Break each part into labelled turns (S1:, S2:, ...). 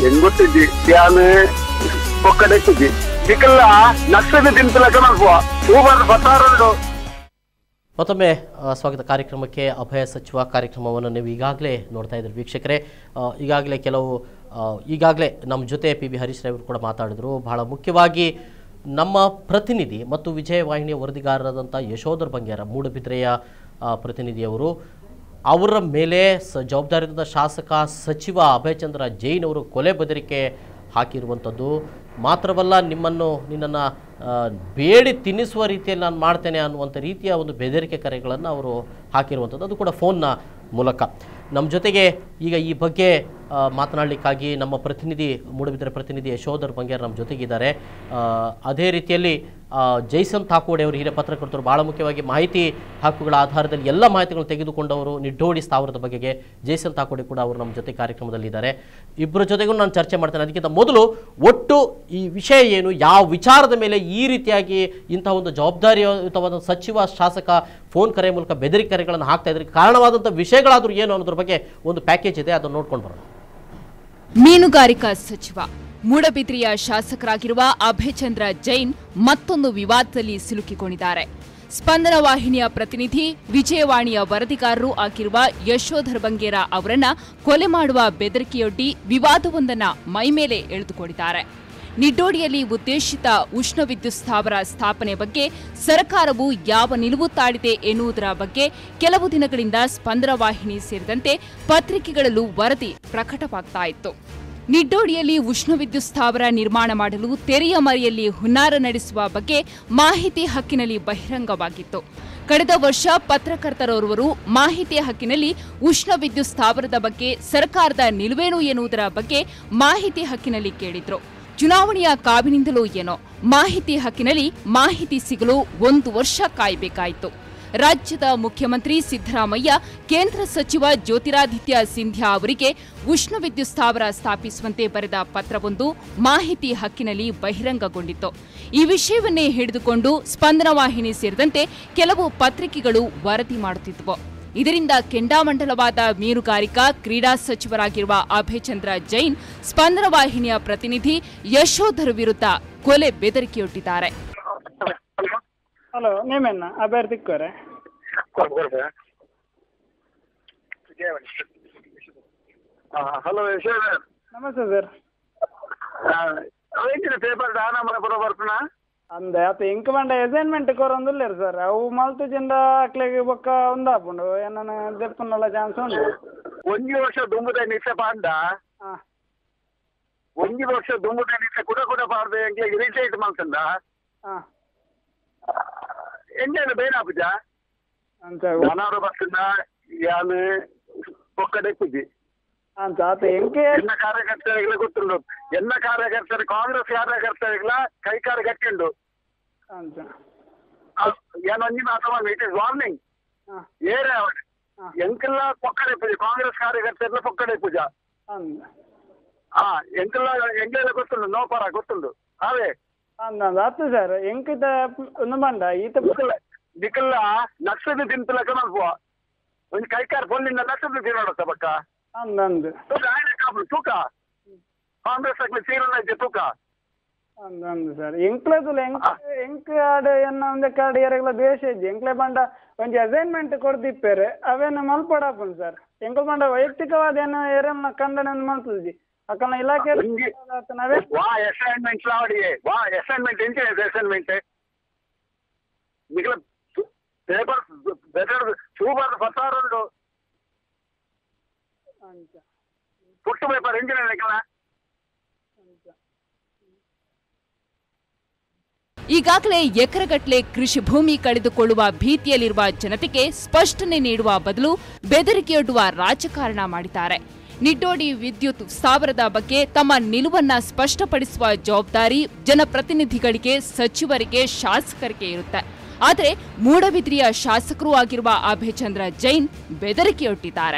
S1: ಎಂಗೊಟ್ಟಿದ್ದಿ ಯಾನು ಒಕ್ಕಡೆಕ್ಕಿದ್ದಿ ದಿಕ್ಕಲ್ಲ ನಕ್ಷದ ದಿನತಲಕ ಮಲ್ಪುವ ಸೂಪರ್ ಬತ್ತಾರುಂಡು
S2: ಮತ್ತೊಮ್ಮೆ ಆ, ಸ್ವಾಗತ ಕಾರ್ಯಕ್ರಮಕ್ಕೆ ಅಭಯ ಸಚಿವ ಕಾರ್ಯಕ್ರಮವನ್ನು ನೀವು ಈಗಾಗಲೇ ನೋಡ್ತಾ ಇದ್ದೀರಿ ವೀಕ್ಷಕರೇ ಆ, ಈಗಾಗಲೇ ಕೆಲವು ಆ, ಈಗಾಗಲೇ ನಮ್ಮ ಜೊತೆ ಪಿ ಬಿ ಹರೀಶ್ ರಾಯವರು ಕೂಡ ಮಾತಾಡಿದರು ಬಹಳ ಮುಖ್ಯವಾಗಿ ನಮ್ಮ ಪ್ರತಿನಿಧಿ ಮತ್ತು ವಿಜಯವಾಹಿನಿಯ ವರದಿಗಾರರಾದಂಥ ಯಶೋಧರ್ ಬಂಗೇರ ಮೂಡಬಿದ್ರೆಯ ಆ, ಪ್ರತಿನಿಧಿಯವರು ಅವರ ಮೇಲೆ ಸ ಜವಾಬ್ದಾರಿಯಾದ ಶಾಸಕ ಸಚಿವ ಅಭಯಚಂದ್ರ ಜೈನ್ ಅವರು ಕೊಲೆ ಬೆದರಿಕೆ ಹಾಕಿರುವಂಥದ್ದು ಮಾತ್ರವಲ್ಲ ನಿಮ್ಮನ್ನು ನಿನ್ನನ್ನು ಬೇಡಿ ತಿನ್ನಿಸುವ ರೀತಿಯಲ್ಲಿ ನಾನು ಮಾಡ್ತೇನೆ ಅನ್ನುವಂಥ ರೀತಿಯ ಒಂದು ಬೆದರಿಕೆ ಕರೆಗಳನ್ನು ಅವರು ಹಾಕಿರುವಂಥದ್ದು ಅದು ಕೂಡ ಫೋನ್ನ ಮೂಲಕ ನಮ್ಮ ಜೊತೆಗೆ ಈಗ ಈ ಬಗ್ಗೆ ಆ, ಮಾತನಾಡಲಿಕ್ಕಾಗಿ ನಮ್ಮ ಪ್ರತಿನಿಧಿ ಮೂಡಬಿದ್ರೆ ಪ್ರತಿನಿಧಿ ಯಶೋಧರ್ ಬಂಗೇರ್ ನಮ್ಮ ಜೊತೆಗಿದ್ದಾರೆ ಆ, ಅದೇ ರೀತಿಯಲ್ಲಿ ಆ, ಜೈಸನ್ ತಾಕೋಡೆ ಅವರು ಹಿರಿಯ ಪತ್ರಕರ್ತರು ಬಹಳ ಮುಖ್ಯವಾಗಿ ಮಾಹಿತಿ ಹಕ್ಕುಗಳ ಆಧಾರದಲ್ಲಿ ಎಲ್ಲ ಮಾಹಿತಿಗಳನ್ನು ತೆಗೆದುಕೊಂಡವರು ನಿಡ್ಡೋಡಿ ಸ್ಥಾವರದ ಬಗೆಗೆ ಜೈಸನ್ ತಾಕೋಡೆ ಕೂಡ ಅವರು ನಮ್ಮ ಜೊತೆ ಕಾರ್ಯಕ್ರಮದಲ್ಲಿದ್ದಾರೆ ಇಬ್ಬರ ಜೊತೆಗೂ ನಾನು ಚರ್ಚೆ ಮಾಡ್ತೇನೆ ಅದಕ್ಕಿಂತ ಮೊದಲು ಒಟ್ಟು ಈ ವಿಷಯ ಏನು ಯಾವ ವಿಚಾರದ ಮೇಲೆ ಈ ರೀತಿಯಾಗಿ ಇಂತಹ ಒಂದು ಜವಾಬ್ದಾರಿಯುತವಾದ ಸಚಿವ ಶಾಸಕ ಫೋನ್ ಕರೆ ಮೂಲಕ ಬೆದರಿಕೆ ಕರೆಗಳನ್ನು ಹಾಕ್ತಾ ಇದ್ರೆ ಕಾರಣವಾದಂಥ ವಿಷಯಗಳಾದರೂ ಏನು ಅನ್ನೋದ್ರ ಬಗ್ಗೆ ಒಂದು ಪ್ಯಾಕೇಜ್ ಇದೆ ಅದನ್ನು ನೋಡ್ಕೊಂಡು ಬರೋಣ
S3: ಮೀನುಗಾರಿಕಾ ಸಚಿವ ಮೂಡಬಿದ್ರಿಯ ಶಾಸಕರಾಗಿರುವ ಅಭಯಚಂದ್ರ ಜೈನ್ ಮತ್ತೊಂದು ವಿವಾದದಲ್ಲಿ ಸಿಲುಕಿಕೊಂಡಿದ್ದಾರೆ ಸ್ಪಂದನ ವಾಹಿನಿಯ ಪ್ರತಿನಿಧಿ ವಿಜಯವಾಣಿಯ ವರದಿಗಾರರು ಆಗಿರುವ ಯಶೋಧರ್ ಬಂಗೇರ ಅವರನ್ನ ಕೊಲೆ ಮಾಡುವ ಬೆದರಿಕೆಯೊಡ್ಡಿ ವಿವಾದವೊಂದನ್ನ ಮೈಮೇಲೆ ಎಳೆದುಕೊಂಡಿದ್ದಾರೆ ನಿಡ್ಡೋಡಿಯಲ್ಲಿ ಉದ್ದೇಶಿತ ಉಷ್ಣ ವಿದ್ಯುತ್ ಸ್ಥಾವರ ಸ್ಥಾಪನೆ ಬಗ್ಗೆ ಸರ್ಕಾರವು ಯಾವ ನಿಲುವು ತಾಳಿದೆ ಎನ್ನುವುದರ ಬಗ್ಗೆ ಕೆಲವು ದಿನಗಳಿಂದ ಸ್ಪಂದನ ವಾಹಿನಿ ಸೇರಿದಂತೆ ಪತ್ರಿಕೆಗಳಲ್ಲೂ ವರದಿ ಪ್ರಕಟವಾಗ್ತಾ ಇತ್ತು ನಿಡ್ಡೋಡಿಯಲ್ಲಿ ಉಷ್ಣ ವಿದ್ಯುತ್ ಸ್ಥಾವರ ನಿರ್ಮಾಣ ಮಾಡಲು ತೆರೆಯ ಮರೆಯಲ್ಲಿ ಹುನ್ನಾರ ನಡೆಸುವ ಬಗ್ಗೆ ಮಾಹಿತಿ ಹಕ್ಕಿನಲ್ಲಿ ಬಹಿರಂಗವಾಗಿತ್ತು ಕಳೆದ ವರ್ಷ ಪತ್ರಕರ್ತರೋರ್ವರು ಮಾಹಿತಿ ಹಕ್ಕಿನಲ್ಲಿ ಉಷ್ಣ ವಿದ್ಯುತ್ ಸ್ಥಾವರದ ಬಗ್ಗೆ ಸರ್ಕಾರದ ನಿಲುವೇನು ಎನ್ನುವುದರ ಬಗ್ಗೆ ಮಾಹಿತಿ ಹಕ್ಕಿನಲ್ಲಿ ಕೇಳಿದ್ರು ಚುನಾವಣೆಯ ಕಾವಿನಿಂದಲೂ ಏನೋ ಮಾಹಿತಿ ಹಕ್ಕಿನಲ್ಲಿ ಮಾಹಿತಿ ಸಿಗಲು ಒಂದು ವರ್ಷ ಕಾಯಬೇಕಾಯಿತು ರಾಜ್ಯದ ಮುಖ್ಯಮಂತ್ರಿ ಸಿದ್ದರಾಮಯ್ಯ ಕೇಂದ್ರ ಸಚಿವ ಜ್ಯೋತಿರಾದಿತ್ಯ ಸಿಂಧ್ಯಾ ಅವರಿಗೆ ಉಷ್ಣ ವಿದ್ಯುತ್ ಸ್ಥಾವರ ಸ್ಥಾಪಿಸುವಂತೆ ಬರೆದ ಪತ್ರವೊಂದು ಮಾಹಿತಿ ಹಕ್ಕಿನಲ್ಲಿ ಬಹಿರಂಗಗೊಂಡಿತ್ತು ಈ ವಿಷಯವನ್ನೇ ಹಿಡಿದುಕೊಂಡು ಸ್ಪಂದನ ವಾಹಿನಿ ಸೇರಿದಂತೆ ಕೆಲವು ಪತ್ರಿಕೆಗಳು ವರದಿ ಮಾಡುತ್ತಿದ್ದವು ಇದರಿಂದ ಕೆಂಡಾಮಂಡಲವಾದ ಮೀನುಗಾರಿಕಾ ಕ್ರೀಡಾ ಸಚಿವರಾಗಿರುವ ಅಭಯಚಂದ್ರ ಜೈನ್ ಸ್ಪಂದನ ವಾಹಿನಿಯ ಪ್ರತಿನಿಧಿ ಯಶೋಧರ್ ವಿರುದ್ಧ ಕೊಲೆ ಬೆದರಿಕೆಯೊಡ್ಡಿದ್ದಾರೆ
S4: ಹಲೋ ನೇಮನ್ನ ಅಭ್ಯರ್ಥಿ ತಿಕ್ಕೋರೆ
S1: ಹಲೋ ಯಶೋಧ
S4: ನಮಸ್ತೆ ಸರ್
S1: ಅವೇಂಟಿನ ಪೇಪರ್ ದಾನ ಮನೆ ಬರೋ ಬರ್ತನಾ
S4: ಅಂದೆ ಆತ ಇಂಕ ಬಂಡ ಅಸೈನ್ಮೆಂಟ್ ಕೊರೊಂದುಲ್ಲೇರು ಸರ್ ಅವು ಮಲ್ತು ಜನ ಅಕ್ಲೆಗೆ ಬೊಕ್ಕ ಒಂದಾಪುಂಡು ಏನನ ದೆಪ್ಪುನಲ್ಲ ಚಾನ್ಸ್ ಉಂಡು
S1: ಒಂಜಿ ವರ್ಷ ದುಂಬುದ ನಿತ್ಯ ಪಾಂಡ
S4: ಹಾಂ
S1: ಒಂಜಿ ವರ್ಷ ದುಂಬುದ ನಿತ್ಯ ಕುಡ ಕುಡ ಪಾಡ್ದೆ ಎಂಕ್ಲೆಗೆ ರಿಟೈಟ್ ಮಾಡ್ತಂದ
S4: ಹಾಂ
S1: ಎಂಜೇನು ಬೇನಾಪುಜ
S4: ಅಂತ
S1: ಮನಾರು ಬರ್ತಂದ ಯಾನು ಒಕ್ಕಡೆಕ್ಕುಜಿ
S4: ಅಂತ ಆತ ಎಂಕೆ
S1: ಎನ್ನ ಕಾರ್ಯಕರ್ತರಿಗೆಲ್ಲ ಗೊತ್ತುಂಡು ಎನ್ನ ಕಾರ್ಯಕರ್ತರು ಕಾಂಗ್ರೆಸ್ ಕಾರ್ಯಕರ್ತರಿಗೆಲ್ಲ ಕೈಕಾರ ಗಟ್ಟಿಂಡು
S4: ಅಂತ
S1: ಏನು ಒಂಜಿ ಮಾತ್ರ ಇಟ್ ಇಸ್ ವಾರ್ನಿಂಗ್
S4: ಹಾಂ
S1: ಏರೆ
S4: ಹಾ.
S1: ಎಂಕೆಲ್ಲ ಪೊಕ್ಕಡೆ ಪೂಜೆ ಕಾಂಗ್ರೆಸ್ ಕಾರ್ಯಕರ್ತರೆಲ್ಲ ಪೊಕ್ಕಡೆ ಪೂಜಾ
S4: ಅಂದ
S1: ಹಾ ಎಂಕೆಲ್ಲ ಎಂಗೆಲ್ಲ ಗೊತ್ತುಂಡು ನೋಪರ ಗೊತ್ತುಂಡು ಅವೇ
S4: ಅಂದ ಅಂದ ಆತು ಸರ್ ಎಂಕಿತ ಒಂದು ಬಂಡ ಈತ
S1: ದಿಕ್ಕಲ್ಲ ದಿಕ್ಕಲ್ಲ ನಕ್ಷದ ತಿಂತಲಕ ಮಲ್ಪುವ ಒಂದು ಕೈಕಾರ ಫೋನಿಂದ ನಕ್ಷದ ತಿನ್ನೋಡತ್ತ ಪಕ್ಕ
S4: ಅಂದ ಅಂದ
S1: ತೂಕ ಆಯ್ನ ಕಾಪು ತೂಕ ಕಾಂಗ್ರೆಸ್ ಆಗ್ಲಿ ತೀರಣ ಇದ್ದೆ ತೂಕ
S4: ಅಂದ ಅಂದ ಸರ್ ಎಂಕ್ಲದುಲ ಎಂಕ್ ಎಂಕ್ ಆಡ ಎನ್ನ ಒಂದೆ ಕಾಡು ಯಾರೆಲ್ಲ ದ್ವೇಷ ಇದ್ದೆ ಎಂಕ್ಲೆ ಬಂಡ ಒಂಜಿ ಅಸೈನ್ಮೆಂಟ್ ಕೊಡ್ದಿಪ್ಪೇರೆ ಅವೇನು ಮಲ್ಪಡಾಪುಂಡು ಸರ್ ಎಂಕಲ್ ಬಂಡ ವೈಯಕ್ತಿಕವಾದ ಏನು ಏರನ್ನ ಖಂಡನೆ ಮಲ್ತದಿ ಅಕ್ಕನ ಇಲಾಖೆ
S1: ಹಿಂಗೆ.
S4: ನಾವೇ
S1: వా అసైన్మెంట్ లావడియే వా అసైన్మెంట్ ఏం చేయదు అసైన్మెంట్ మిగిలిన పేపర్ బెటర్ సూపర్ పసారుండు
S4: ಅಂತ
S1: పుట్టు పేపర్ ఏం చేయలేదు ఇక్కడ
S3: ಈಗಾಗಲೇ ಎಕರೆಗಟ್ಟಲೆ ಕೃಷಿ ಭೂಮಿ ಕಳೆದುಕೊಳ್ಳುವ ಭೀತಿಯಲ್ಲಿರುವ ಜನತೆಗೆ ಸ್ಪಷ್ಟನೆ ನೀಡುವ ಬದಲು ಬೆದರಿಕೆಯೊಡ್ಡುವ ರಾಜಕಾರಣ ಮಾಡಿದ್ದಾರೆ ನಿಡ್ಡೋಡಿ ವಿದ್ಯುತ್ ಸ್ಥಾವರದ ಬಗ್ಗೆ ತಮ್ಮ ನಿಲುವನ್ನ ಸ್ಪಷ್ಟಪಡಿಸುವ ಜವಾಬ್ದಾರಿ ಜನಪ್ರತಿನಿಧಿಗಳಿಗೆ ಸಚಿವರಿಗೆ ಶಾಸಕರಿಗೆ ಇರುತ್ತೆ ಆದರೆ ಮೂಡಬಿದ್ರಿಯ ಶಾಸಕರೂ ಆಗಿರುವ ಅಭಯಚಂದ್ರ ಜೈನ್ ಬೆದರಿಕೆಯೊಡ್ಡಿದ್ದಾರೆ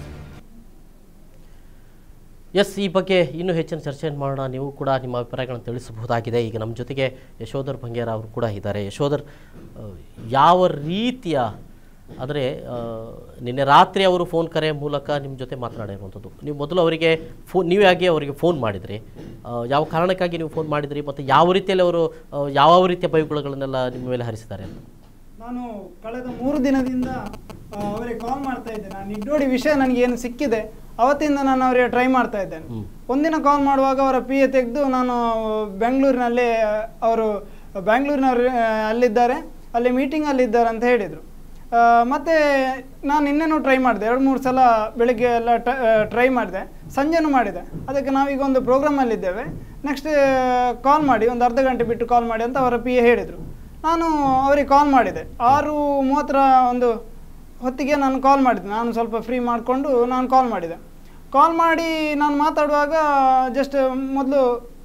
S2: ಎಸ್ ಈ ಬಗ್ಗೆ ಇನ್ನೂ ಹೆಚ್ಚಿನ ಚರ್ಚೆಯನ್ನು ಮಾಡೋಣ ನೀವು ಕೂಡ ನಿಮ್ಮ ಅಭಿಪ್ರಾಯಗಳನ್ನು ತಿಳಿಸಬಹುದಾಗಿದೆ ಈಗ ನಮ್ಮ ಜೊತೆಗೆ ಯಶೋಧರ್ ಬಂಗೇರ ಅವರು ಕೂಡ ಇದ್ದಾರೆ ಯಶೋಧರ್ ಆ, ಯಾವ ರೀತಿಯ ಆದರೆ ಆ, ನಿನ್ನೆ ರಾತ್ರಿ ಅವರು ಫೋನ್ ಕರೆ ಮೂಲಕ ನಿಮ್ಮ ಜೊತೆ ಮಾತನಾಡಿರುವಂಥದ್ದು ನೀವು ಮೊದಲು ಅವರಿಗೆ ಫೋನ್ ನೀವಾಗಿ ಅವರಿಗೆ ಫೋನ್ ಮಾಡಿದ್ರಿ ಆ, ಯಾವ ಕಾರಣಕ್ಕಾಗಿ ನೀವು ಫೋನ್ ಮಾಡಿದ್ರಿ ಮತ್ತು ಯಾವ ರೀತಿಯಲ್ಲಿ ಅವರು ಆ, ಯಾವ ರೀತಿಯ ಬೈಗುಳಗಳನ್ನೆಲ್ಲ ನಿಮ್ಮ ಮೇಲೆ ಹರಿಸಿದ್ದಾರೆ ಅಂತ
S4: ನಾನು ಕಳೆದ ಮೂರು ದಿನದಿಂದ ಆ, ಅವರಿಗೆ ಕಾಲ್ ಮಾಡ್ತಾ ಇದ್ದೆ ನಾನು ನಿಡ್ಡೋಡಿ ವಿಷಯ ನನಗೆ ಏನು ಸಿಕ್ಕಿದೆ ಅವತ್ತಿಂದ ನಾನು ಅವರಿಗೆ ಟ್ರೈ ಮಾಡ್ತಾ ಇದ್ದೇನೆ
S2: ಹ್ಮ್.
S4: ಒಂದಿನ ಕಾಲ್ ಮಾಡುವಾಗ ಅವರ ಪಿ ಎ ತೆಗೆದು ನಾನು ಬೆಂಗಳೂರಿನಲ್ಲಿ ಅವರು ಬ್ಯಾಂಗ್ಳೂರಿನವರು ಆ, ಅಲ್ಲಿದ್ದಾರೆ ಅಲ್ಲಿ ಮೀಟಿಂಗಲ್ಲಿ ಇದ್ದಾರೆ ಅಂತ ಹೇಳಿದರು ಮತ್ತು ನಾನು ಇನ್ನೇನು ಟ್ರೈ ಮಾಡಿದೆ ಎರಡು ಮೂರು ಸಲ ಬೆಳಿಗ್ಗೆ ಎಲ್ಲ ಟ್ರೈ ಮಾಡಿದೆ ಸಂಜೆನೂ ಮಾಡಿದೆ ಅದಕ್ಕೆ ನಾವೀಗ ಒಂದು ಪ್ರೋಗ್ರಾಮಲ್ಲಿದ್ದೇವೆ ನೆಕ್ಸ್ಟ್ ಕಾಲ್ ಮಾಡಿ ಒಂದು ಅರ್ಧ ಗಂಟೆ ಬಿಟ್ಟು ಕಾಲ್ ಮಾಡಿ ಅಂತ ಅವರ ಪಿ ಎ ಹೇಳಿದರು ನಾನು ಅವರಿಗೆ ಕಾಲ್ ಮಾಡಿದೆ ಆರು ಮೂವತ್ತರ ಒಂದು ಹೊತ್ತಿಗೆ ನಾನು ಕಾಲ್ ಮಾಡಿದೆ ನಾನು ಸ್ವಲ್ಪ ಫ್ರೀ ಮಾಡಿಕೊಂಡು ನಾನು ಕಾಲ್ ಮಾಡಿದೆ ಕಾಲ್ ಮಾಡಿ ನಾನು ಮಾತಾಡುವಾಗ ಜಸ್ಟ್ ಮೊದಲು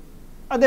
S4: ಅದೇ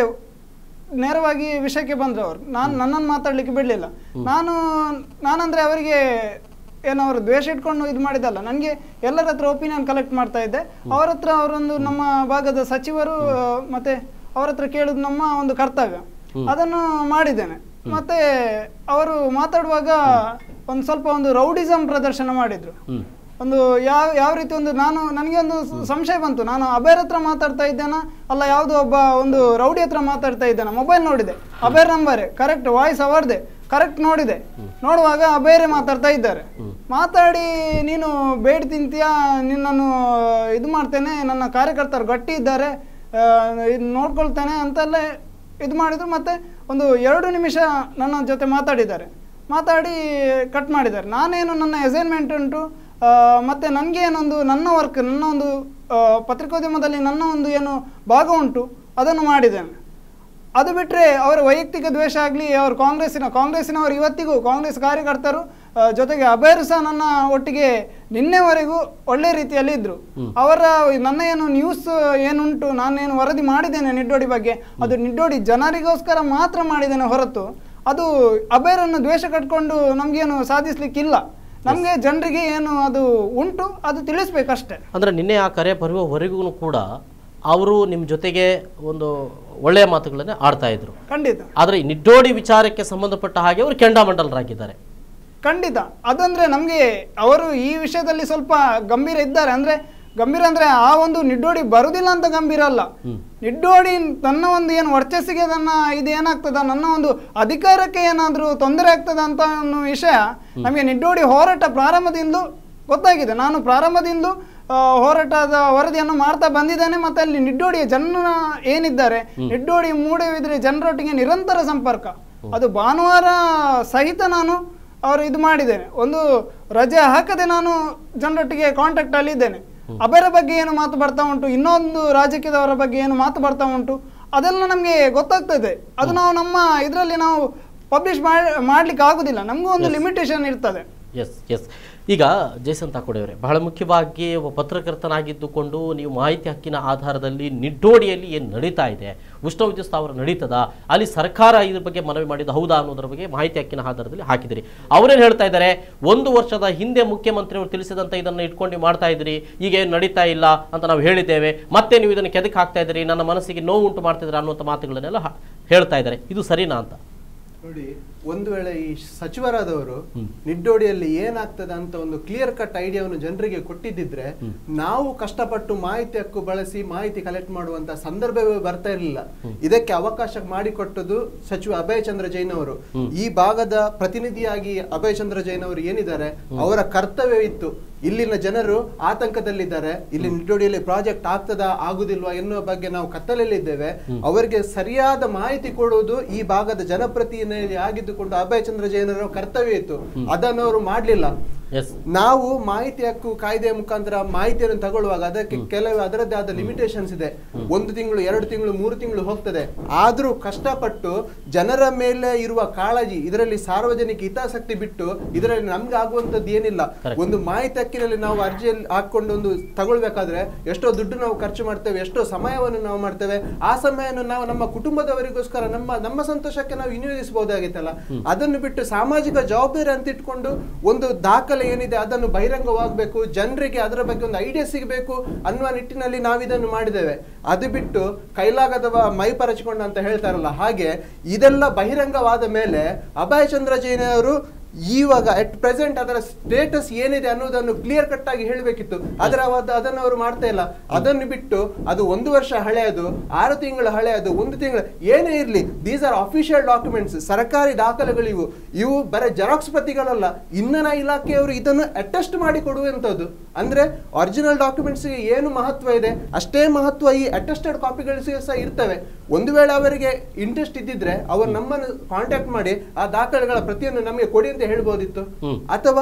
S4: ನೇರವಾಗಿ ವಿಷಯಕ್ಕೆ ಬಂದರು ಅವರು ನಾನು ನನ್ನನ್ನು ಮಾತಾಡಲಿಕ್ಕೆ ಬಿಡಲಿಲ್ಲ ನಾನು ನಾನಂದರೆ ಅವರಿಗೆ ಏನು ಅವರು ದ್ವೇಷ ಇಟ್ಕೊಂಡು ಇದು ಮಾಡಿದಲ್ಲ ನನಗೆ ಎಲ್ಲರ ಹತ್ರ ಒಪಿನಿಯನ್ ಕಲೆಕ್ಟ್ ಮಾಡ್ತಾ ಇದ್ದೆ ಅವರ ಹತ್ರ ಅವರೊಂದು ನಮ್ಮ ಭಾಗದ ಸಚಿವರು ಮತ್ತೆ ಅವರ ಹತ್ರ ಕೇಳೋದು ನಮ್ಮ ಒಂದು ಕರ್ತವ್ಯ ಅದನ್ನು ಮಾಡಿದ್ದೇನೆ ಮತ್ತೆ ಅವರು ಮಾತಾಡುವಾಗ ಒಂದು ಸ್ವಲ್ಪ ಒಂದು ರೌಡಿಸಮ್ ಪ್ರದರ್ಶನ ಮಾಡಿದ್ರು
S2: ಹ್ಞೂ
S4: ಒಂದು ಯಾವ ಯಾವ ರೀತಿ ಒಂದು ನಾನು ನನಗೆ ಒಂದು ಸ- ಸಂಶಯ ಬಂತು ನಾನು ಅಬೇರ್ ಹತ್ರ ಮಾತಾಡ್ತಾ ಇದ್ದೇನಾ ಅಲ್ಲ ಯಾವುದೋ ಒಬ್ಬ ಒಂದು ರೌಡಿ ಹತ್ರ ಮಾತಾಡ್ತಾ ಇದ್ದೇನಾ ಮೊಬೈಲ್ ನೋಡಿದೆ ಅಬೇರ್ ನಂಬರ್ ಕರೆಕ್ಟ್ ವಾಯ್ಸ್ ಅವರ್ದೆ ಕರೆಕ್ಟ್ ನೋಡಿದೆ ನೋಡುವಾಗ ಅಬೇರೆ ಮಾತಾಡ್ತಾ ಇದ್ದಾರೆ ಮಾತಾಡಿ ನೀನು ಬೇಡ ತಿಂತೀಯಾ ನಿನ್ನನ್ನು ಇದು ಮಾಡ್ತೇನೆ ನನ್ನ ಕಾರ್ಯಕರ್ತರು ಗಟ್ಟಿ ಇದ್ದಾರೆ ಆ, ಇದು ನೋಡ್ಕೊಳ್ತೇನೆ ಅಂತೆಲ್ಲ ಇದು ಮಾಡಿದ್ರು ಮತ್ತೆ ಒಂದು ಎರಡು ನಿಮಿಷ ನನ್ನ ಜೊತೆ ಮಾತಾಡಿದ್ದಾರೆ ಮಾತಾಡಿ ಕಟ್ ಮಾಡಿದ್ದಾರೆ ನಾನೇನು ನನ್ನ ಅಸೈನ್ಮೆಂಟ್ ಉಂಟು ಆ, ಮತ್ತೆ ನನಗೆ ಏನೊಂದು ನನ್ನ ವರ್ಕ್ ನನ್ನ ಒಂದು ಆ, ಪತ್ರಿಕೋದ್ಯಮದಲ್ಲಿ ನನ್ನ ಒಂದು ಏನು ಭಾಗ ಉಂಟು ಅದನ್ನು ಮಾಡಿದ್ದೇನೆ ಅದು ಬಿಟ್ಟರೆ ಅವರ ವೈಯಕ್ತಿಕ ದ್ವೇಷ ಆಗಲಿ ಅವರು ಕಾಂಗ್ರೆಸ್ಸಿನ ಕಾಂಗ್ರೆಸ್ಸಿನವರು ಇವತ್ತಿಗೂ ಕಾಂಗ್ರೆಸ್ ಕಾರ್ಯಕರ್ತರು ಆ, ಜೊತೆಗೆ ಅಬೇರು ಸಹ ನನ್ನ ಒಟ್ಟಿಗೆ ನಿನ್ನೆವರೆಗೂ ಒಳ್ಳೆ ರೀತಿಯಲ್ಲಿ ಇದ್ರು ಅವರ ನನ್ನ ಏನು ನ್ಯೂಸ್ ಏನುಂಟು ನಾನೇನು ವರದಿ ಮಾಡಿದ್ದೇನೆ ನಿಡ್ಡೋಡಿ ಬಗ್ಗೆ ಅದು ನಿಡ್ಡೋಡಿ ಜನರಿಗೋಸ್ಕರ ಮಾತ್ರ ಮಾಡಿದ್ದೇನೆ ಹೊರತು ಅದು ಅಬೇರನ್ನು ದ್ವೇಷ ಕಟ್ಕೊಂಡು ನಮಗೇನು ಸಾಧಿಸ್ಲಿಕ್ಕಿಲ್ಲ ನಮಗೆ ಜನರಿಗೆ ಏನು ಅದು ಉಂಟು ಅದು ತಿಳಿಸ್ಬೇಕಷ್ಟೇ
S2: ಅಂದರೆ ನಿನ್ನೆ ಆ ಕರೆ ಬರುವವರೆಗೂ ಕೂಡ ಅವರು ನಿಮ್ಮ ಜೊತೆಗೆ ಒಂದು ಒಳ್ಳೆಯ ಮಾತುಗಳನ್ನೇ ಆಡ್ತಾ ಇದ್ರು
S4: ಖಂಡಿತ
S2: ಆದರೆ ಈ ನಿಡ್ಡೋಡಿ ವಿಚಾರಕ್ಕೆ ಸಂಬಂಧಪಟ್ಟ ಹಾಗೆ ಅವರು ಕೆಂಡಾಮಂಡಲರಾಗಿದ್ದಾರೆ
S4: ಖಂಡಿತ ಅದಂದ್ರೆ ನಮಗೆ ಅವರು ಈ ವಿಷಯದಲ್ಲಿ ಸ್ವಲ್ಪ ಗಂಭೀರ ಇದ್ದಾರೆ ಅಂದ್ರೆ ಗಂಭೀರ ಅಂದ್ರೆ ಆ ಒಂದು ನಿಡ್ಡೋಡಿ ಬರುದಿಲ್ಲ ಅಂತ ಗಂಭೀರ ಅಲ್ಲ ನಿಡ್ಡೋಡಿ ತನ್ನ ಒಂದು ಏನು ವರ್ಚಸ್ಸಿಗೆ ನನ್ನ ಇದು ಏನಾಗ್ತದ ನನ್ನ ಒಂದು ಅಧಿಕಾರಕ್ಕೆ ಏನಾದರೂ ತೊಂದರೆ ಆಗ್ತದ ಅಂತ ಅನ್ನೋ ವಿಷಯ ನಮಗೆ ನಿಡ್ಡೋಡಿ ಹೋರಾಟ ಪ್ರಾರಂಭದಿಂದ ಗೊತ್ತಾಗಿದೆ ನಾನು ಪ್ರಾರಂಭದಿಂದ ಆ, ಹೋರಾಟದ ವರದಿಯನ್ನು ಮಾಡ್ತಾ ಬಂದಿದ್ದೇನೆ ಮತ್ತೆ ಅಲ್ಲಿ ನಿಡ್ಡೋಡಿಯ ಜನ ಏನಿದ್ದಾರೆ ನಿಡ್ಡೋಡಿ ಮೂಡವಿದ್ರೆ ಜನರೊಟ್ಟಿಗೆ ನಿರಂತರ ಸಂಪರ್ಕ ಅದು ಭಾನುವಾರ ಸಹಿತ ನಾನು ಅವರು ಇದು ಮಾಡಿದ್ದೇನೆ ಒಂದು ರಜೆ ಹಾಕದೆ ನಾನು ಜನರೊಟ್ಟಿಗೆ ಕಾಂಟ್ಯಾಕ್ಟ್ ಅಲ್ಲಿ ಇದ್ದೇನೆ ಅವರ ಬಗ್ಗೆ ಏನು ಮಾತು ಬರ್ತಾ ಉಂಟು ಇನ್ನೊಂದು ರಾಜಕೀಯದವರ ಬಗ್ಗೆ ಏನು ಮಾತು ಬರ್ತಾ ಉಂಟು ಅದೆಲ್ಲ ನಮಗೆ ಗೊತ್ತಾಗ್ತದೆ ಅದು ನಾವು ನಮ್ಮ ಇದರಲ್ಲಿ ನಾವು ಪಬ್ಲಿಷ್ ಮಾಡ್ಲಿಕ್ಕೆ ಆಗುದಿಲ್ಲ ನಮಗೂ ಒಂದು ಲಿಮಿಟೇಷನ್ ಇರ್ತದೆ
S2: ಎಸ್ ಎಸ್ ಈಗ ಜೇಸನ್ ತಾಕೋಡೆಯವರೇ ಬಹಳ ಮುಖ್ಯವಾಗಿ ಒಬ್ಬ ಪತ್ರಕರ್ತನಾಗಿದ್ದುಕೊಂಡು ನೀವು ಮಾಹಿತಿ ಹಕ್ಕಿನ ಆಧಾರದಲ್ಲಿ ನಿಡ್ಡೋಡಿಯಲ್ಲಿ ಏನು ನಡೀತಾ ಇದೆ ಉಷ್ಣ ವಿದ್ಯುತ್ ಸ್ಥಾವರ ನಡೀತದ ಅಲ್ಲಿ ಸರ್ಕಾರ ಇದ್ರ ಬಗ್ಗೆ ಮನವಿ ಮಾಡಿದ್ದು ಹೌದಾ ಅನ್ನೋದ್ರ ಬಗ್ಗೆ ಮಾಹಿತಿ ಹಕ್ಕಿನ ಆಧಾರದಲ್ಲಿ ಹಾಕಿದಿರಿ ಅವರೇನು ಹೇಳ್ತಾ ಇದ್ದಾರೆ ಒಂದು ವರ್ಷದ ಹಿಂದೆ ಮುಖ್ಯಮಂತ್ರಿಯವರು ತಿಳಿಸಿದಂತ ಇದನ್ನು ಇಟ್ಕೊಂಡು ನೀವು ಮಾಡ್ತಾ ಇದ್ದೀರಿ ಈಗ ಏನು ನಡೀತಾ ಇಲ್ಲ ಅಂತ ನಾವು ಹೇಳಿದ್ದೇವೆ ಮತ್ತೆ ನೀವು ಇದನ್ನು ಕೆದಕ್ಕೆ ಹಾಕ್ತಾ ಇದ್ದೀರಿ ನನ್ನ ಮನಸ್ಸಿಗೆ ನೋವು ಉಂಟು ಮಾಡ್ತಿದ್ದೀರಾ ಅನ್ನುವಂಥ ಮಾತುಗಳನ್ನೆಲ್ಲ ಹ- ಹೇಳ್ತಾ ಇದ್ದಾರೆ ಇದು ಸರಿನಾ ಅಂತ
S5: ನೋಡಿ ಒಂದು ವೇಳೆ ಈ ಸಚಿವರಾದವರು ನಿಡ್ಡೋಡಿಯಲ್ಲಿ ಏನಾಗ್ತದೆ ಅಂತ ಒಂದು ಕ್ಲಿಯರ್ ಕಟ್ ಐಡಿಯಾವನ್ನು ಜನರಿಗೆ ಕೊಟ್ಟಿದ್ದಿದ್ರೆ ನಾವು ಕಷ್ಟಪಟ್ಟು ಮಾಹಿತಿ ಹಕ್ಕು ಬಳಸಿ ಮಾಹಿತಿ ಕಲೆಕ್ಟ್ ಮಾಡುವಂತ ಸಂದರ್ಭವೇ ಬರ್ತಾ ಇರಲಿಲ್ಲ ಇದಕ್ಕೆ ಅವಕಾಶ ಮಾಡಿಕೊಟ್ಟದು ಸಚಿವ ಅಭಯ್ ಚಂದ್ರ ಜೈನ್ ಅವರು ಈ ಭಾಗದ ಪ್ರತಿನಿಧಿಯಾಗಿ ಅಭಯ್ ಚಂದ್ರ ಜೈನ್ ಅವರು ಏನಿದ್ದಾರೆ ಅವರ ಕರ್ತವ್ಯ ಇತ್ತು ಇಲ್ಲಿನ ಜನರು ಆತಂಕದಲ್ಲಿದ್ದಾರೆ ಇಲ್ಲಿ ನಿಟ್ಟೋಡಿಯಲ್ಲಿ ಪ್ರಾಜೆಕ್ಟ್ ಆಗ್ತದಾ ಆಗುದಿಲ್ವಾ ಎನ್ನುವ ಬಗ್ಗೆ ನಾವು ಕತ್ತಲಲ್ಲಿದ್ದೇವೆ ಅವರಿಗೆ ಸರಿಯಾದ ಮಾಹಿತಿ ಕೊಡುವುದು ಈ ಭಾಗದ ಜನಪ್ರತಿನಿಧಿ ಆಗಿದ್ದುಕೊಂಡು ಅಭಯ್ ಚಂದ್ರ ಜೈನರ ಕರ್ತವ್ಯ ಇತ್ತು ಅದನ್ನು ಅವರು ಮಾಡ್ಲಿಲ್ಲ
S2: ಎಸ್
S5: ನಾವು ಮಾಹಿತಿ ಹಕ್ಕು ಕಾಯ್ದೆಯ ಮುಖಾಂತರ ಮಾಹಿತಿಯನ್ನು ತಗೊಳ್ಳುವಾಗ ಅದಕ್ಕೆ ಕೆಲವು ಅದರದ್ದೇ ಆದ ಲಿಮಿಟೇಷನ್ಸ್ ಇದೆ ಒಂದು ತಿಂಗಳು ಎರಡು ತಿಂಗಳು ಮೂರು ತಿಂಗಳು ಹೋಗ್ತದೆ ಆದ್ರೂ ಕಷ್ಟಪಟ್ಟು ಜನರ ಮೇಲೆ ಇರುವ ಕಾಳಜಿ ಇದರಲ್ಲಿ ಸಾರ್ವಜನಿಕ ಹಿತಾಸಕ್ತಿ ಬಿಟ್ಟು ಇದರಲ್ಲಿ ನಮ್ಗೆ ಆಗುವಂತದ್ದು ಏನಿಲ್ಲ ಒಂದು ಮಾಹಿತಿ ಹಕ್ಕಿನಲ್ಲಿ ನಾವು ಅರ್ಜಿಯಲ್ಲಿ ಹಾಕೊಂಡು ಒಂದು ತಗೊಳ್ಬೇಕಾದ್ರೆ ಎಷ್ಟೋ ದುಡ್ಡು ನಾವು ಖರ್ಚು ಮಾಡ್ತೇವೆ ಎಷ್ಟೋ ಸಮಯವನ್ನು ನಾವು ಮಾಡ್ತೇವೆ ಆ ಸಮಯವನ್ನು ನಾವು ನಮ್ಮ ಕುಟುಂಬದವರಿಗೋಸ್ಕರ ನಮ್ಮ ನಮ್ಮ ಸಂತೋಷಕ್ಕೆ ನಾವು ವಿನಿಯೋಗಿಸಬಹುದಾಗಿತ್ತಲ್ಲ ಅದನ್ನು ಬಿಟ್ಟು ಸಾಮಾಜಿಕ ಜವಾಬ್ದಾರಿ ಅಂತ ಇಟ್ಕೊಂಡು ಒಂದು ದಾಖಲೆ ಏನಿದೆ ಅದನ್ನು ಬಹಿರಂಗವಾಗಬೇಕು ಜನರಿಗೆ ಅದರ ಬಗ್ಗೆ ಒಂದು ಐಡಿಯಾ ಸಿಗಬೇಕು ಅನ್ನುವ ನಿಟ್ಟಿನಲ್ಲಿ ನಾವಿದನ್ನು ಮಾಡಿದ್ದೇವೆ ಅದು ಬಿಟ್ಟು ಕೈಲಾಗದವ ಮೈ ಪರಚಿಕೊಂಡ ಅಂತ ಹೇಳ್ತಾರಲ್ಲ ಹಾಗೆ ಇದೆಲ್ಲ ಬಹಿರಂಗವಾದ ಮೇಲೆ ಅಭಯ್ ಚಂದ್ರ ಜೈನ್ ಅವರು ಇವಾಗ ಅಟ್ ಪ್ರೆಸೆಂಟ್ ಅದರ ಸ್ಟೇಟಸ್ ಏನಿದೆ ಅನ್ನೋದನ್ನು ಕ್ಲಿಯರ್ ಕಟ್ ಆಗಿ ಹೇಳಬೇಕಿತ್ತು ಅದರ ಅವ- ಅದನ್ನು ಅವರು ಮಾಡ್ತಾ ಇಲ್ಲ ಅದನ್ನು ಬಿಟ್ಟು ಅದು ಒಂದು ವರ್ಷ ಹಳೆಯದು ಆರು ತಿಂಗಳ ಹಳೆಯದು ಒಂದು ತಿಂಗಳ ಏನೇ ಇರಲಿ ದೀಸ್ ಆರ್ ಅಫಿಷಿಯಲ್ ಡಾಕ್ಯುಮೆಂಟ್ಸ್ ಸರ್ಕಾರಿ ದಾಖಲೆಗಳು ಇವು ಇವು ಬರೀ ಜೆರಾಕ್ಸ್ ಪ್ರತಿಗಳಲ್ಲ ಇಂಧನ ಇಲಾಖೆಯವರು ಇದನ್ನು ಅಟೆಸ್ಟ್ ಮಾಡಿ ಕೊಡುವಂಥದ್ದು ಅಂದ್ರೆ ಒರಿಜಿನಲ್ ಡಾಕ್ಯುಮೆಂಟ್ಸ್ಗೆ ಏನು ಮಹತ್ವ ಇದೆ ಅಷ್ಟೇ ಮಹತ್ವ ಈ ಅಟೆಸ್ಟೆಡ್ ಕಾಪಿಗಳಿಗೆ ಸಹ ಇರ್ತವೆ ಒಂದು ವೇಳೆ ಅವರಿಗೆ ಇಂಟ್ರೆಸ್ಟ್ ಇದ್ದಿದ್ರೆ ಅವರು ನಮ್ಮನ್ನು ಕಾಂಟ್ಯಾಕ್ಟ್ ಮಾಡಿ ಆ ದಾಖಲೆಗಳ ಪ್ರತಿಯನ್ನು ನಮಗೆ ಕೊಡಿ ಅಂತ ಹೇಳ್ಬೋದಿತ್ತು
S2: ಹ್ಮ್.
S5: ಅಥವಾ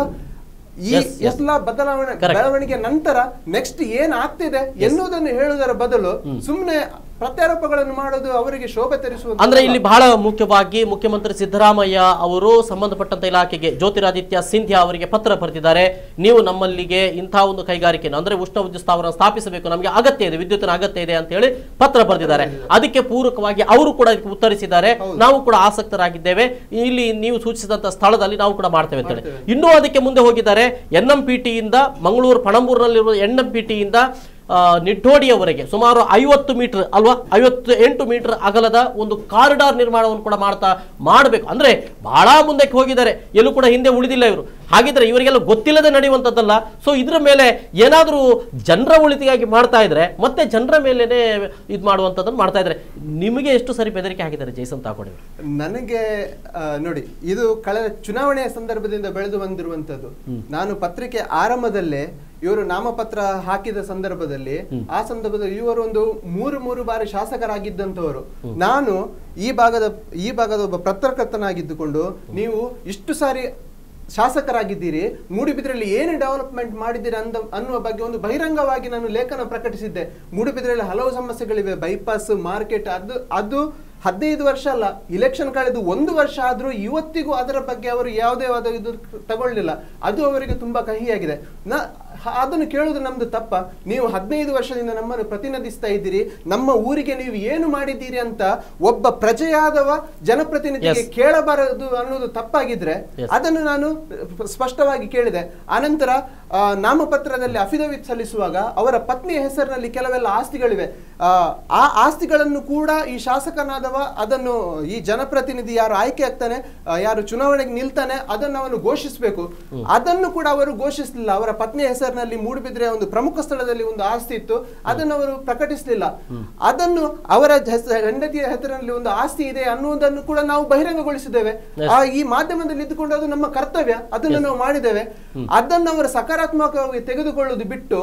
S5: ಈ
S2: Yes, yes.
S5: ಎಲ್ಲ ಬದಲಾವಣೆ
S2: Correct.
S5: ಬೆಳವಣಿಗೆ ನಂತರ ನೆಕ್ಸ್ಟ್ ಏನ್ ಆಗ್ತಿದೆ ಎನ್ನುವುದನ್ನು ಹೇಳುವುದರ ಬದಲು ಸುಮ್ಮನೆ ಪ್ರತ್ಯಾರೋಪಗಳನ್ನು ಮಾಡೋದು ಅವರಿಗೆ ಶೋಭೆ ತರಿಸುವ
S2: ಅಂದ್ರೆ ಇಲ್ಲಿ ಬಹಳ ಮುಖ್ಯವಾಗಿ ಮುಖ್ಯಮಂತ್ರಿ ಸಿದ್ದರಾಮಯ್ಯ ಅವರು ಸಂಬಂಧಪಟ್ಟಂತ ಇಲಾಖೆಗೆ ಜ್ಯೋತಿರಾದಿತ್ಯ ಸಿಂಧ್ಯಾ ಅವರಿಗೆ ಪತ್ರ ಬರೆದಿದ್ದಾರೆ ನೀವು ನಮ್ಮಲ್ಲಿಗೆ ಇಂತಹ ಒಂದು ಕೈಗಾರಿಕೆಯನ್ನು ಅಂದ್ರೆ ಉಷ್ಣ ವಿದ್ಯುತ್ ಸ್ಥಾವರ ಸ್ಥಾಪಿಸಬೇಕು ನಮಗೆ ಅಗತ್ಯ ಇದೆ ವಿದ್ಯುತ್ತಿನ ಅಗತ್ಯ ಇದೆ ಅಂತ ಹೇಳಿ ಪತ್ರ ಬರೆದಿದ್ದಾರೆ ಅದಕ್ಕೆ ಪೂರಕವಾಗಿ ಅವರು ಕೂಡ ಇದಕ್ಕೆ ಉತ್ತರಿಸಿದ್ದಾರೆ ನಾವು ಕೂಡ ಆಸಕ್ತರಾಗಿದ್ದೇವೆ ಇಲ್ಲಿ ನೀವು ಸೂಚಿಸಿದಂತ ಸ್ಥಳದಲ್ಲಿ ನಾವು ಕೂಡ ಮಾಡ್ತೇವೆ ಅಂತ ಹೇಳಿ ಇನ್ನೂ ಅದಕ್ಕೆ ಮುಂದೆ ಹೋಗಿದ್ದಾರೆ ಎನ್ ಎಂ ಪಿ ಟಿಯಿಂದ ಮಂಗಳೂರು ಪಣಂಬೂರಿನಲ್ಲಿರುವ ಎನ್ ಎಂ ಪಿ ಟಿಯಿಂದ ಆ, ನಿಡ್ಡೋಡಿಯವರೆಗೆ ಸುಮಾರು ಐವತ್ತು ಮೀಟರ್ ಅಲ್ವಾ ಐವತ್ತು ಎಂಟು ಮೀಟರ್ ಅಗಲದ ಒಂದು ಕಾರಿಡಾರ್ ನಿರ್ಮಾಣವನ್ನು ಕೂಡ ಮಾಡ್ತಾ ಮಾಡಬೇಕು ಅಂದ್ರೆ ಬಹಳ ಮುಂದಕ್ಕೆ ಹೋಗಿದ್ದಾರೆ ಎಲ್ಲೂ ಕೂಡ ಹಿಂದೆ ಉಳಿದಿಲ್ಲ ಇವರು ಹಾಗಿದ್ರೆ ಇವರಿಗೆಲ್ಲ ಗೊತ್ತಿಲ್ಲದೆ ನಡೆಯುವಂಥದ್ದಲ್ಲ ಸೊ ಇದ್ರ ಮೇಲೆ ಏನಾದರೂ ಜನರ ಒಳಿತಿಗಾಗಿ ಮಾಡ್ತಾ ಇದ್ರೆ ಮತ್ತೆ ಜನರ ಮೇಲೇನೆ ಇದು ಮಾಡುವಂಥದ್ದನ್ನು ಮಾಡ್ತಾ ಇದ್ರೆ ನಿಮಗೆ ಎಷ್ಟು ಸರಿ ಬೆದರಿಕೆ ಹಾಕಿದ್ದಾರೆ ಜೈಸನ್ ತಾಕೋಡಿ ಅವರು
S5: ನನಗೆ ಆ, ನೋಡಿ ಇದು ಕಳೆದ ಚುನಾವಣೆಯ ಸಂದರ್ಭದಿಂದ ಬೆಳೆದು ಬಂದಿರುವಂತದ್ದು ನಾನು ಪತ್ರಿಕೆ ಆರಂಭದಲ್ಲೇ ಇವರು ನಾಮಪತ್ರ ಹಾಕಿದ ಸಂದರ್ಭದಲ್ಲಿ ಆ ಸಂದರ್ಭದಲ್ಲಿ ಇವರು ಒಂದು ಮೂರು ಮೂರು ಬಾರಿ ಶಾಸಕರಾಗಿದ್ದಂಥವರು ನಾನು ಈ ಭಾಗದ ಈ ಭಾಗದ ಒಬ್ಬ ಪತ್ರಕರ್ತನಾಗಿದ್ದುಕೊಂಡು ನೀವು ಇಷ್ಟು ಸಾರಿ ಶಾಸಕರಾಗಿದ್ದೀರಿ ಮೂಡುಬಿದ್ರೆಯಲ್ಲಿ ಏನು ಡೆವಲಪ್ಮೆಂಟ್ ಮಾಡಿದ್ದೀರಿ ಅಂದ ಅನ್ನುವ ಬಗ್ಗೆ ಒಂದು ಬಹಿರಂಗವಾಗಿ ನಾನು ಲೇಖನ ಪ್ರಕಟಿಸಿದ್ದೆ ಮೂಡುಬಿದ್ರೆಯಲ್ಲಿ ಹಲವು ಸಮಸ್ಯೆಗಳಿವೆ ಬೈಪಾಸ್ ಮಾರ್ಕೆಟ್ ಅದು ಅದು ಹದಿನೈದು ವರ್ಷ ಅಲ್ಲ ಇಲೆಕ್ಷನ್ ಕಳೆದು ಒಂದು ವರ್ಷ ಆದ್ರೂ ಇವತ್ತಿಗೂ ಅದರ ಬಗ್ಗೆ ಅವರು ಯಾವುದೇ ಆದ ಇದು ತಗೊಳ್ಳಿಲ್ಲ ಅದು ಅವರಿಗೆ ತುಂಬಾ ಕಹಿಯಾಗಿದೆ ನ ಹ- ಅದನ್ನು ಕೇಳುವುದು ನಮ್ದು ತಪ್ಪ ನೀವು ಹದಿನೈದು ವರ್ಷದಿಂದ ನಮ್ಮನ್ನು ಪ್ರತಿನಿಧಿಸ್ತಾ ಇದ್ದೀರಿ ನಮ್ಮ ಊರಿಗೆ ನೀವು ಏನು ಮಾಡಿದ್ದೀರಿ ಅಂತ ಒಬ್ಬ ಪ್ರಜೆಯಾದವ ಜನಪ್ರತಿನಿಧಿಗೆ
S2: Yes.
S5: ಕೇಳಬಾರದು ಅನ್ನೋದು ತಪ್ಪಾಗಿದ್ರೆ
S2: Yes.
S5: ಅದನ್ನು ನಾನು ಸ್ಪಷ್ಟವಾಗಿ ಕೇಳಿದೆ ಆನಂತರ ಆ, ನಾಮಪತ್ರದಲ್ಲಿ ಅಫಿಡವಿಟ್ ಸಲ್ಲಿಸುವಾಗ ಅವರ ಪತ್ನಿಯ ಹೆಸರಿನಲ್ಲಿ ಕೆಲವೆಲ್ಲ ಆಸ್ತಿಗಳಿವೆ ಆ, ಆ ಆಸ್ತಿಗಳನ್ನು ಕೂಡ ಈ ಶಾಸಕನಾದವ ಅದನ್ನು ಈ ಜನಪ್ರತಿನಿಧಿ ಯಾರು ಆಯ್ಕೆ ಆಗ್ತಾನೆ ಆ, ಯಾರು ಚುನಾವಣೆಗೆ ನಿಲ್ತಾನೆ ಅದನ್ನು ಅವನು ಘೋಷಿಸಬೇಕು ಅದನ್ನು ಕೂಡ ಅವರು ಘೋಷಿಸಲಿಲ್ಲ ಅವರ ಪತ್ನಿಯ ಹೆಸರಿನಲ್ಲಿ ಮೂಡುಬಿದ್ರೆ ಒಂದು ಪ್ರಮುಖ ಸ್ಥಳದಲ್ಲಿ ಒಂದು ಆಸ್ತಿ ಇತ್ತು ಅದನ್ನು ಅವರು ಪ್ರಕಟಿಸಲಿಲ್ಲ ಅದನ್ನು ಅವರ ಹೆಸ- ಹೆಂಡತಿಯ ಹೆಸರಿನಲ್ಲಿ ಒಂದು ಆಸ್ತಿ ಇದೆ ಅನ್ನುವುದನ್ನು ಕೂಡ ನಾವು ಬಹಿರಂಗಗೊಳಿಸಿದ್ದೇವೆ ಆ ಈ ಮಾಧ್ಯಮದಲ್ಲಿ ಇದ್ದುಕೊಂಡು ಅದು ನಮ್ಮ ಕರ್ತವ್ಯ ಅದನ್ನು ನಾವು ಮಾಡಿದ್ದೇವೆ ಅದನ್ನು ಅವರು ಸಕಾರಾತ್ಮಕವಾಗಿ ತೆಗೆದುಕೊಳ್ಳುವುದು ಬಿಟ್ಟು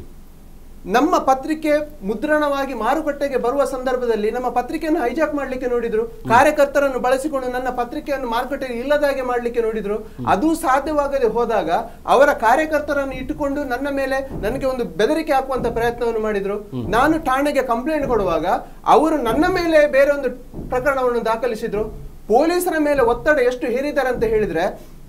S5: ನಮ್ಮ ಪತ್ರಿಕೆ ಮುದ್ರಣವಾಗಿ ಮಾರುಕಟ್ಟೆಗೆ ಬರುವ ಸಂದರ್ಭದಲ್ಲಿ ನಮ್ಮ ಪತ್ರಿಕೆಯನ್ನು ಹೈಜಾಕ್ ಮಾಡ್ಲಿಕ್ಕೆ ನೋಡಿದ್ರು ಕಾರ್ಯಕರ್ತರನ್ನು ಬಳಸಿಕೊಂಡು ನನ್ನ ಪತ್ರಿಕೆಯನ್ನು ಮಾರುಕಟ್ಟೆಗೆ ಇಲ್ಲದಾಗೆ ಮಾಡ್ಲಿಕ್ಕೆ ನೋಡಿದ್ರು ಅದು ಸಾಧ್ಯವಾಗದೆ ಹೋದಾಗ ಅವರ ಕಾರ್ಯಕರ್ತರನ್ನು ಇಟ್ಟುಕೊಂಡು ನನ್ನ ಮೇಲೆ ನನಗೆ ಒಂದು ಬೆದರಿಕೆ ಹಾಕುವಂತ ಪ್ರಯತ್ನವನ್ನು ಮಾಡಿದ್ರು ನಾನು ಠಾಣೆಗೆ ಕಂಪ್ಲೇಂಟ್ ಕೊಡುವಾಗ ಅವರು ನನ್ನ ಮೇಲೆ ಬೇರೆ ಒಂದು ಪ್ರಕರಣವನ್ನು ದಾಖಲಿಸಿದ್ರು ಪೊಲೀಸರ ಮೇಲೆ ಒತ್ತಡ ಎಷ್ಟು ಹೇರಿದ್ದಾರೆ ಅಂತ ಹೇಳಿದ್ರೆ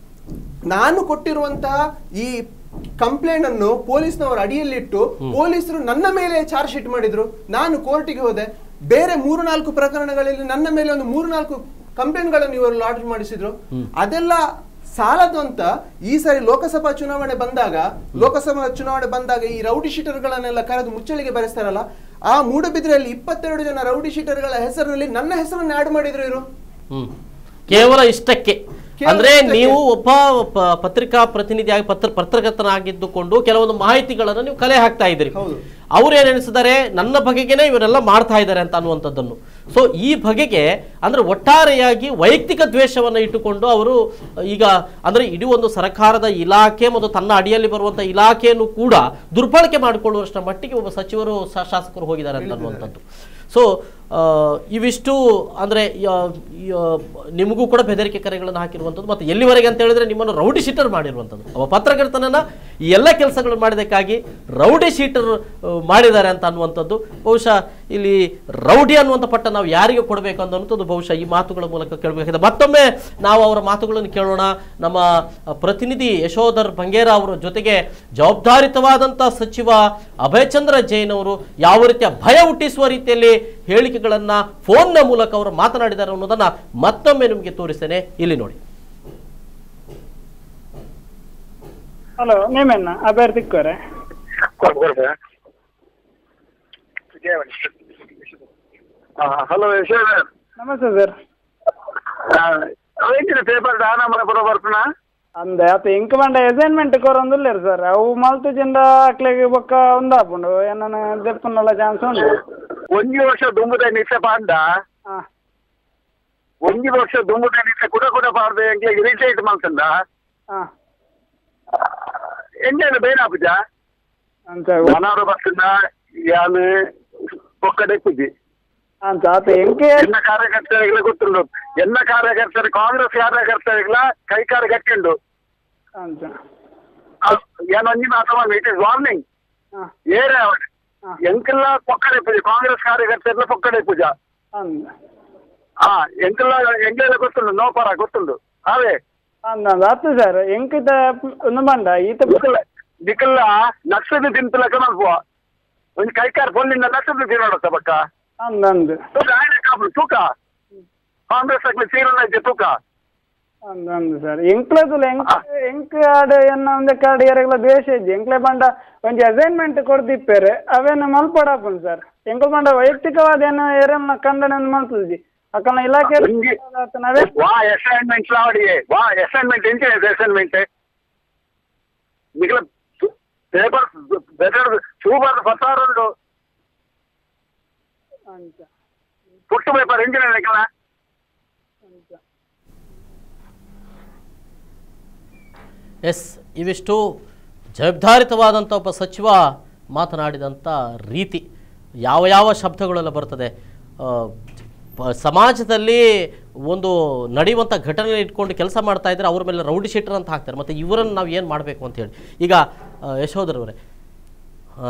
S5: ನಾನು ಕೊಟ್ಟಿರುವಂತಹ ಈ ಕಂಪ್ಲೇಂಟ್ ಅನ್ನು ಪೊಲೀಸ್ನವರು ಅಡಿಯಲ್ಲಿಟ್ಟು ಪೊಲೀಸರು ನನ್ನ ಮೇಲೆ ಚಾರ್ಜ್ ಶೀಟ್ ಮಾಡಿದ್ರು ನಾನು ಕೋರ್ಟಿಗೆ ಹೋದೆ ಬೇರೆ ಮೂರು ನಾಲ್ಕು ಪ್ರಕರಣಗಳಲ್ಲಿ ನನ್ನ ಮೇಲೆ ಒಂದು ಮೂರು ನಾಲ್ಕು ಕಂಪ್ಲೇಂಟ್ಗಳನ್ನು ಇವರು ಲಾಡ್ಜ್ ಮಾಡಿಸಿದ್ರು ಅದೆಲ್ಲ ಸಾಲದು ಅಂತ ಈ ಸಾರಿ ಲೋಕಸಭಾ ಚುನಾವಣೆ ಬಂದಾಗ ಲೋಕಸಭಾ ಚುನಾವಣೆ ಬಂದಾಗ ಈ ರೌಡಿ ಶೀಟರ್ಗಳನ್ನೆಲ್ಲ ಕರೆದು ಮುಚ್ಚಳಿಗೆ ಬರೆಸ್ತಾರಲ್ಲ ಆ ಮೂಡಬಿದ್ರೆಯಲ್ಲಿ ಇಪ್ಪತ್ತೆರಡು ಜನ ರೌಡಿ ಶೀಟರ್ಗಳ ಹೆಸರಿನಲ್ಲಿ ನನ್ನ ಹೆಸರನ್ನು ಆಡ್ ಮಾಡಿದ್ರು ಇವರು
S2: ಹ್ಮ್ ಕೇವಲ ಇಷ್ಟಕ್ಕೆ
S5: ಕೇವಲ
S2: ಅಂದ್ರೆ
S5: ಇಷ್ಟಕ್ಕೆ.
S2: ನೀವು ಒಬ್ಬ ಪ- ಪತ್ರಿಕಾ ಪ್ರತಿನಿಧಿಯಾಗಿ ಪತ್ರ ಪತ್ರಕರ್ತನಾಗಿದ್ದುಕೊಂಡು ಕೆಲವೊಂದು ಮಾಹಿತಿಗಳನ್ನು ನೀವು ಕಲೆ ಹಾಕ್ತಾ ಇದ್ದೀರಿ
S5: ಹೌದು.
S2: ಅವ್ರು ಏನ್ ಎಣಿಸಿದ್ದಾರೆ ನನ್ನ ಬಗೆಗೆನೆ ಇವರೆಲ್ಲ ಮಾಡ್ತಾ ಇದ್ದಾರೆ ಅಂತ ಅನ್ನುವಂಥದ್ದನ್ನು ಸೊ ಈ ಬಗೆಗೆ ಅಂದ್ರೆ ಒಟ್ಟಾರೆಯಾಗಿ ವೈಯಕ್ತಿಕ ದ್ವೇಷವನ್ನ ಇಟ್ಟುಕೊಂಡು ಅವರು ಈಗ ಅಂದ್ರೆ ಇಡೀ ಒಂದು ಸರ್ಕಾರದ ಇಲಾಖೆ ಮತ್ತು ತನ್ನ ಅಡಿಯಲ್ಲಿ ಬರುವಂತ ಇಲಾಖೆಯನ್ನು ಕೂಡ ದುರ್ಬಳಕೆ ಮಾಡಿಕೊಳ್ಳುವಷ್ಟರ ಮಟ್ಟಿಗೆ ಒಬ್ಬ ಸಚಿವರು ಶಾ- ಶಾಸಕರು ಹೋಗಿದ್ದಾರೆ ಅಂತ ಅನ್ನುವಂಥದ್ದು ಸೊ ಇವಿಷ್ಟು ಅಂದರೆ ನಿಮಗೂ ಕೂಡ ಬೆದರಿಕೆ ಕರೆಗಳನ್ನು ಹಾಕಿರುವಂಥದ್ದು ಮತ್ತು ಎಲ್ಲಿವರೆಗೆ ಅಂತ ಹೇಳಿದ್ರೆ ನಿಮ್ಮನ್ನು ರೌಡಿ ಶೀಟರ್ ಮಾಡಿರುವಂಥದ್ದು ಒಬ್ಬ ಪತ್ರಕರ್ತನನ್ನ ಈ ಎಲ್ಲ ಕೆಲಸಗಳನ್ನು ಮಾಡಿದ್ದಕ್ಕಾಗಿ ರೌಡಿ ಶೀಟರ್ ಆ, ಮಾಡಿದ್ದಾರೆ ಅಂತ ಅನ್ನುವಂಥದ್ದು ಬಹುಶಃ ಇಲ್ಲಿ ರೌಡಿ ಅನ್ನುವಂಥ ಪಟ್ಟ ನಾವು ಯಾರಿಗೆ ಕೊಡಬೇಕು ಅನ್ನುವಂಥದ್ದು ಬಹುಶಃ ಈ ಮಾತುಗಳ ಮೂಲಕ ಕೇಳಬೇಕಾಗಿದೆ ಮತ್ತೊಮ್ಮೆ ನಾವು ಅವರ ಮಾತುಗಳನ್ನು ಕೇಳೋಣ ನಮ್ಮ ಆ, ಪ್ರತಿನಿಧಿ ಯಶೋಧರ್ ಬಂಗೇರ ಅವರ ಜೊತೆಗೆ ಜವಾಬ್ದಾರಿತವಾದಂಥ ಸಚಿವ ಅಭಯಚಂದ್ರ ಜೈನ್ ಅವರು ಯಾವ ರೀತಿಯ ಭಯ ಹುಟ್ಟಿಸುವ ರೀತಿಯಲ್ಲಿ ಹೇಳಿಕೆಗಳನ್ನ ಫೋನ್ನ ಮೂಲಕ ಅವರು ಮಾತನಾಡಿದ್ದಾರೆ ಅನ್ನೋದನ್ನ ಮತ್ತೊಮ್ಮೆ ನಿಮಗೆ ತೋರಿಸ್ತೇನೆ ಇಲ್ಲಿ ನೋಡಿ
S4: ಹಲೋ ನೇಮಣ್ಣ ಅಭ್ಯರ್ಥಿ ಕೋರೆ
S1: ಹಲೋ ಯಶೋಧರ್
S4: ನಮಸ್ತೆ ಸರ್
S1: ಅವತ್ತಿನ ಪೇಪರ್ ದಾನ ಬರೋಬರ್ತೀನ
S4: ಅಂದೆ ಆತ ಇಂಕ ಬಂಡ ಅಸೈನ್ಮೆಂಟ್ ಕೊರೊಂದುಲ್ಲೇರು ಸರ್ ಅವು ಮಲ್ತು ಜಿಂದ ಅಕ್ಲೆಗೆ ಬೊಕ್ಕ ಉಂದಾಪುಂಡು ಏನನ ದೆಪ್ಪುನಲ್ಲ ಚಾನ್ಸ್ ಉಂಡು
S1: ಒಂಜಿ ವರ್ಷ ದುಂಬುದ ನಿತ್ಯ ಪಾಂಡ
S4: ಹಾಂ
S1: ಒಂಜಿ ವರ್ಷ ದುಂಬುದ ನಿತ್ಯ ಕುಡ ಕುಡ ಪಾಡ್ದು ಎಂಕ್ಲೆಗೆ ರಿಟೈಟ್ ಮಲ್ತಂದ
S4: ಹಾಂ
S1: ಎಂಜಾಯ್ ಬೇರೆ ಪೂಜ
S4: ಅಂತ
S1: ಮನಾರು ಬಸ್ಸಿಂದ ಯಾನು ಪೊಕ್ಕಡೆ ಪೂಜಿ
S4: ಅಂತ ಆತ ಎಂಕೆ
S1: ಎನ್ನ ಕಾರ್ಯಕರ್ತರಿಗೆ ಗೊತ್ತುಂಡು ಎನ್ನ ಕಾರ್ಯಕರ್ತರು ಕಾಂಗ್ರೆಸ್ ಕಾರ್ಯಕರ್ತರಿಗಳ ಕೈಕಾರ ಗಟ್ಟಿಂಡು
S4: ಅಂತ
S1: ಏನು ಒಂಜಿ ಮಾತಮ್ಮ ಇಟ್ ಇಸ್ ವಾರ್ನಿಂಗ್
S4: ಹಾಂ
S1: ಏರೆ
S4: ಹಾಂ
S1: ಎಂಕೆಲ್ಲ ಪೊಕ್ಕಡೆ ಪೂಜೆ ಕಾಂಗ್ರೆಸ್ ಕಾರ್ಯಕರ್ತರೆಲ್ಲ ಪೊಕ್ಕಡೆ ಪೂಜಾ
S4: ಅಂದ
S1: ಹಾ ಎಂಕೆಲ್ಲ ಎಂಗೆಲ್ಲ ಗೊತ್ತುಂಡು ನೋ ಪರ ಗೊತ್ತುಂಡು ಅವೇ
S4: ಅಂದ ಅಂದ ಆತು ಸರ್ ಎಂಕಿತ ಒಂದು ಬಂಡ ಈತ
S1: ದಿಕ್ಕಲ್ಲ ದಿಕ್ಕಲ್ಲ ನಕ್ಷದ ತಿಂತಲಕ ಮಲ್ಪುವ ಒಂದು ಕೈಕಾರ ಫೋನಿಂದ ನಕ್ಷದ ತಿನ್ನೋಡತ್ತ ಬಕ್ಕ
S4: ಅಂದ ಅಂದ
S1: ತೂಕ ಆಯ್ತು ಕಾಪು ತೂಕ ಕಾಂಗ್ರೆಸ್ ಆಗ್ಲಿ ಸೀರಲ್ಲ ಐತೆ ತೂಕ
S4: ಅಂದ ಅಂದ ಸರ್ ಎಂಕ್ಲೆದುಲ ಎಂಕ್ ಎಂಕ್ ಆಡ ಎನ್ನ ಒಂದೆ ಕಾಡು ಯಾರೆಲ್ಲ ಬೇಷ ಇಜ್ಜಿ ಎಂಕ್ಲೆ ಬಂಡ ಒಂಜಿ ಅಸೈನ್ಮೆಂಟ್ ಕೊಡ್ದಿಪ್ಪೇರೆ ಅವೇನು ಮಲ್ಪಡಾಪುನ್ ಸರ್ ಎಂಕ್ಲ ಬಂಡ ವೈಯಕ್ತಿಕವಾದ ಏನು ಏರನ್ನ ಖಂಡನೆ ಮಲ್ತಲ್ಜಿ ಅಕ್ಕನ ಇಲಾಖೆ
S1: ಒಂಜಿ
S4: ನಾವೇ
S1: వా అసైన్మెంట్ లావడియే వా అసైన్మెంట్ ఏంటి అసైన్మెంట్ మిగిలిన పేపర్ బెటర్ సూపర్ పత్తారుండు
S4: ಅಂತ
S1: పుట్టు పేపర్ ఎంజిన ఇక్కడ
S4: ಅಂತ
S2: ಎಸ್ ಇವಿಷ್ಟು ಜವಾಬ್ದಾರಿತವಾದಂಥ ಒಬ್ಬ ಸಚಿವ ಮಾತನಾಡಿದಂಥ ರೀತಿ ಯಾವ ಯಾವ ಶಬ್ದಗಳೆಲ್ಲ ಬರ್ತದೆ ಆ, ಪ- ಸಮಾಜದಲ್ಲಿ ಒಂದು ನಡೆಯುವಂಥ ಘಟನೆ ಇಟ್ಕೊಂಡು ಕೆಲಸ ಮಾಡ್ತಾ ಇದ್ರೆ ಅವ್ರ ಮೇಲೆ ರೌಡಿ ಶೀಟರ್ ಅಂತ ಹಾಕ್ತಾರೆ ಮತ್ತು ಇವರನ್ನು ನಾವು ಏನು ಮಾಡಬೇಕು ಅಂತ ಹೇಳಿ ಈಗ ಆ, ಯಶೋಧರವರೇ ಆ,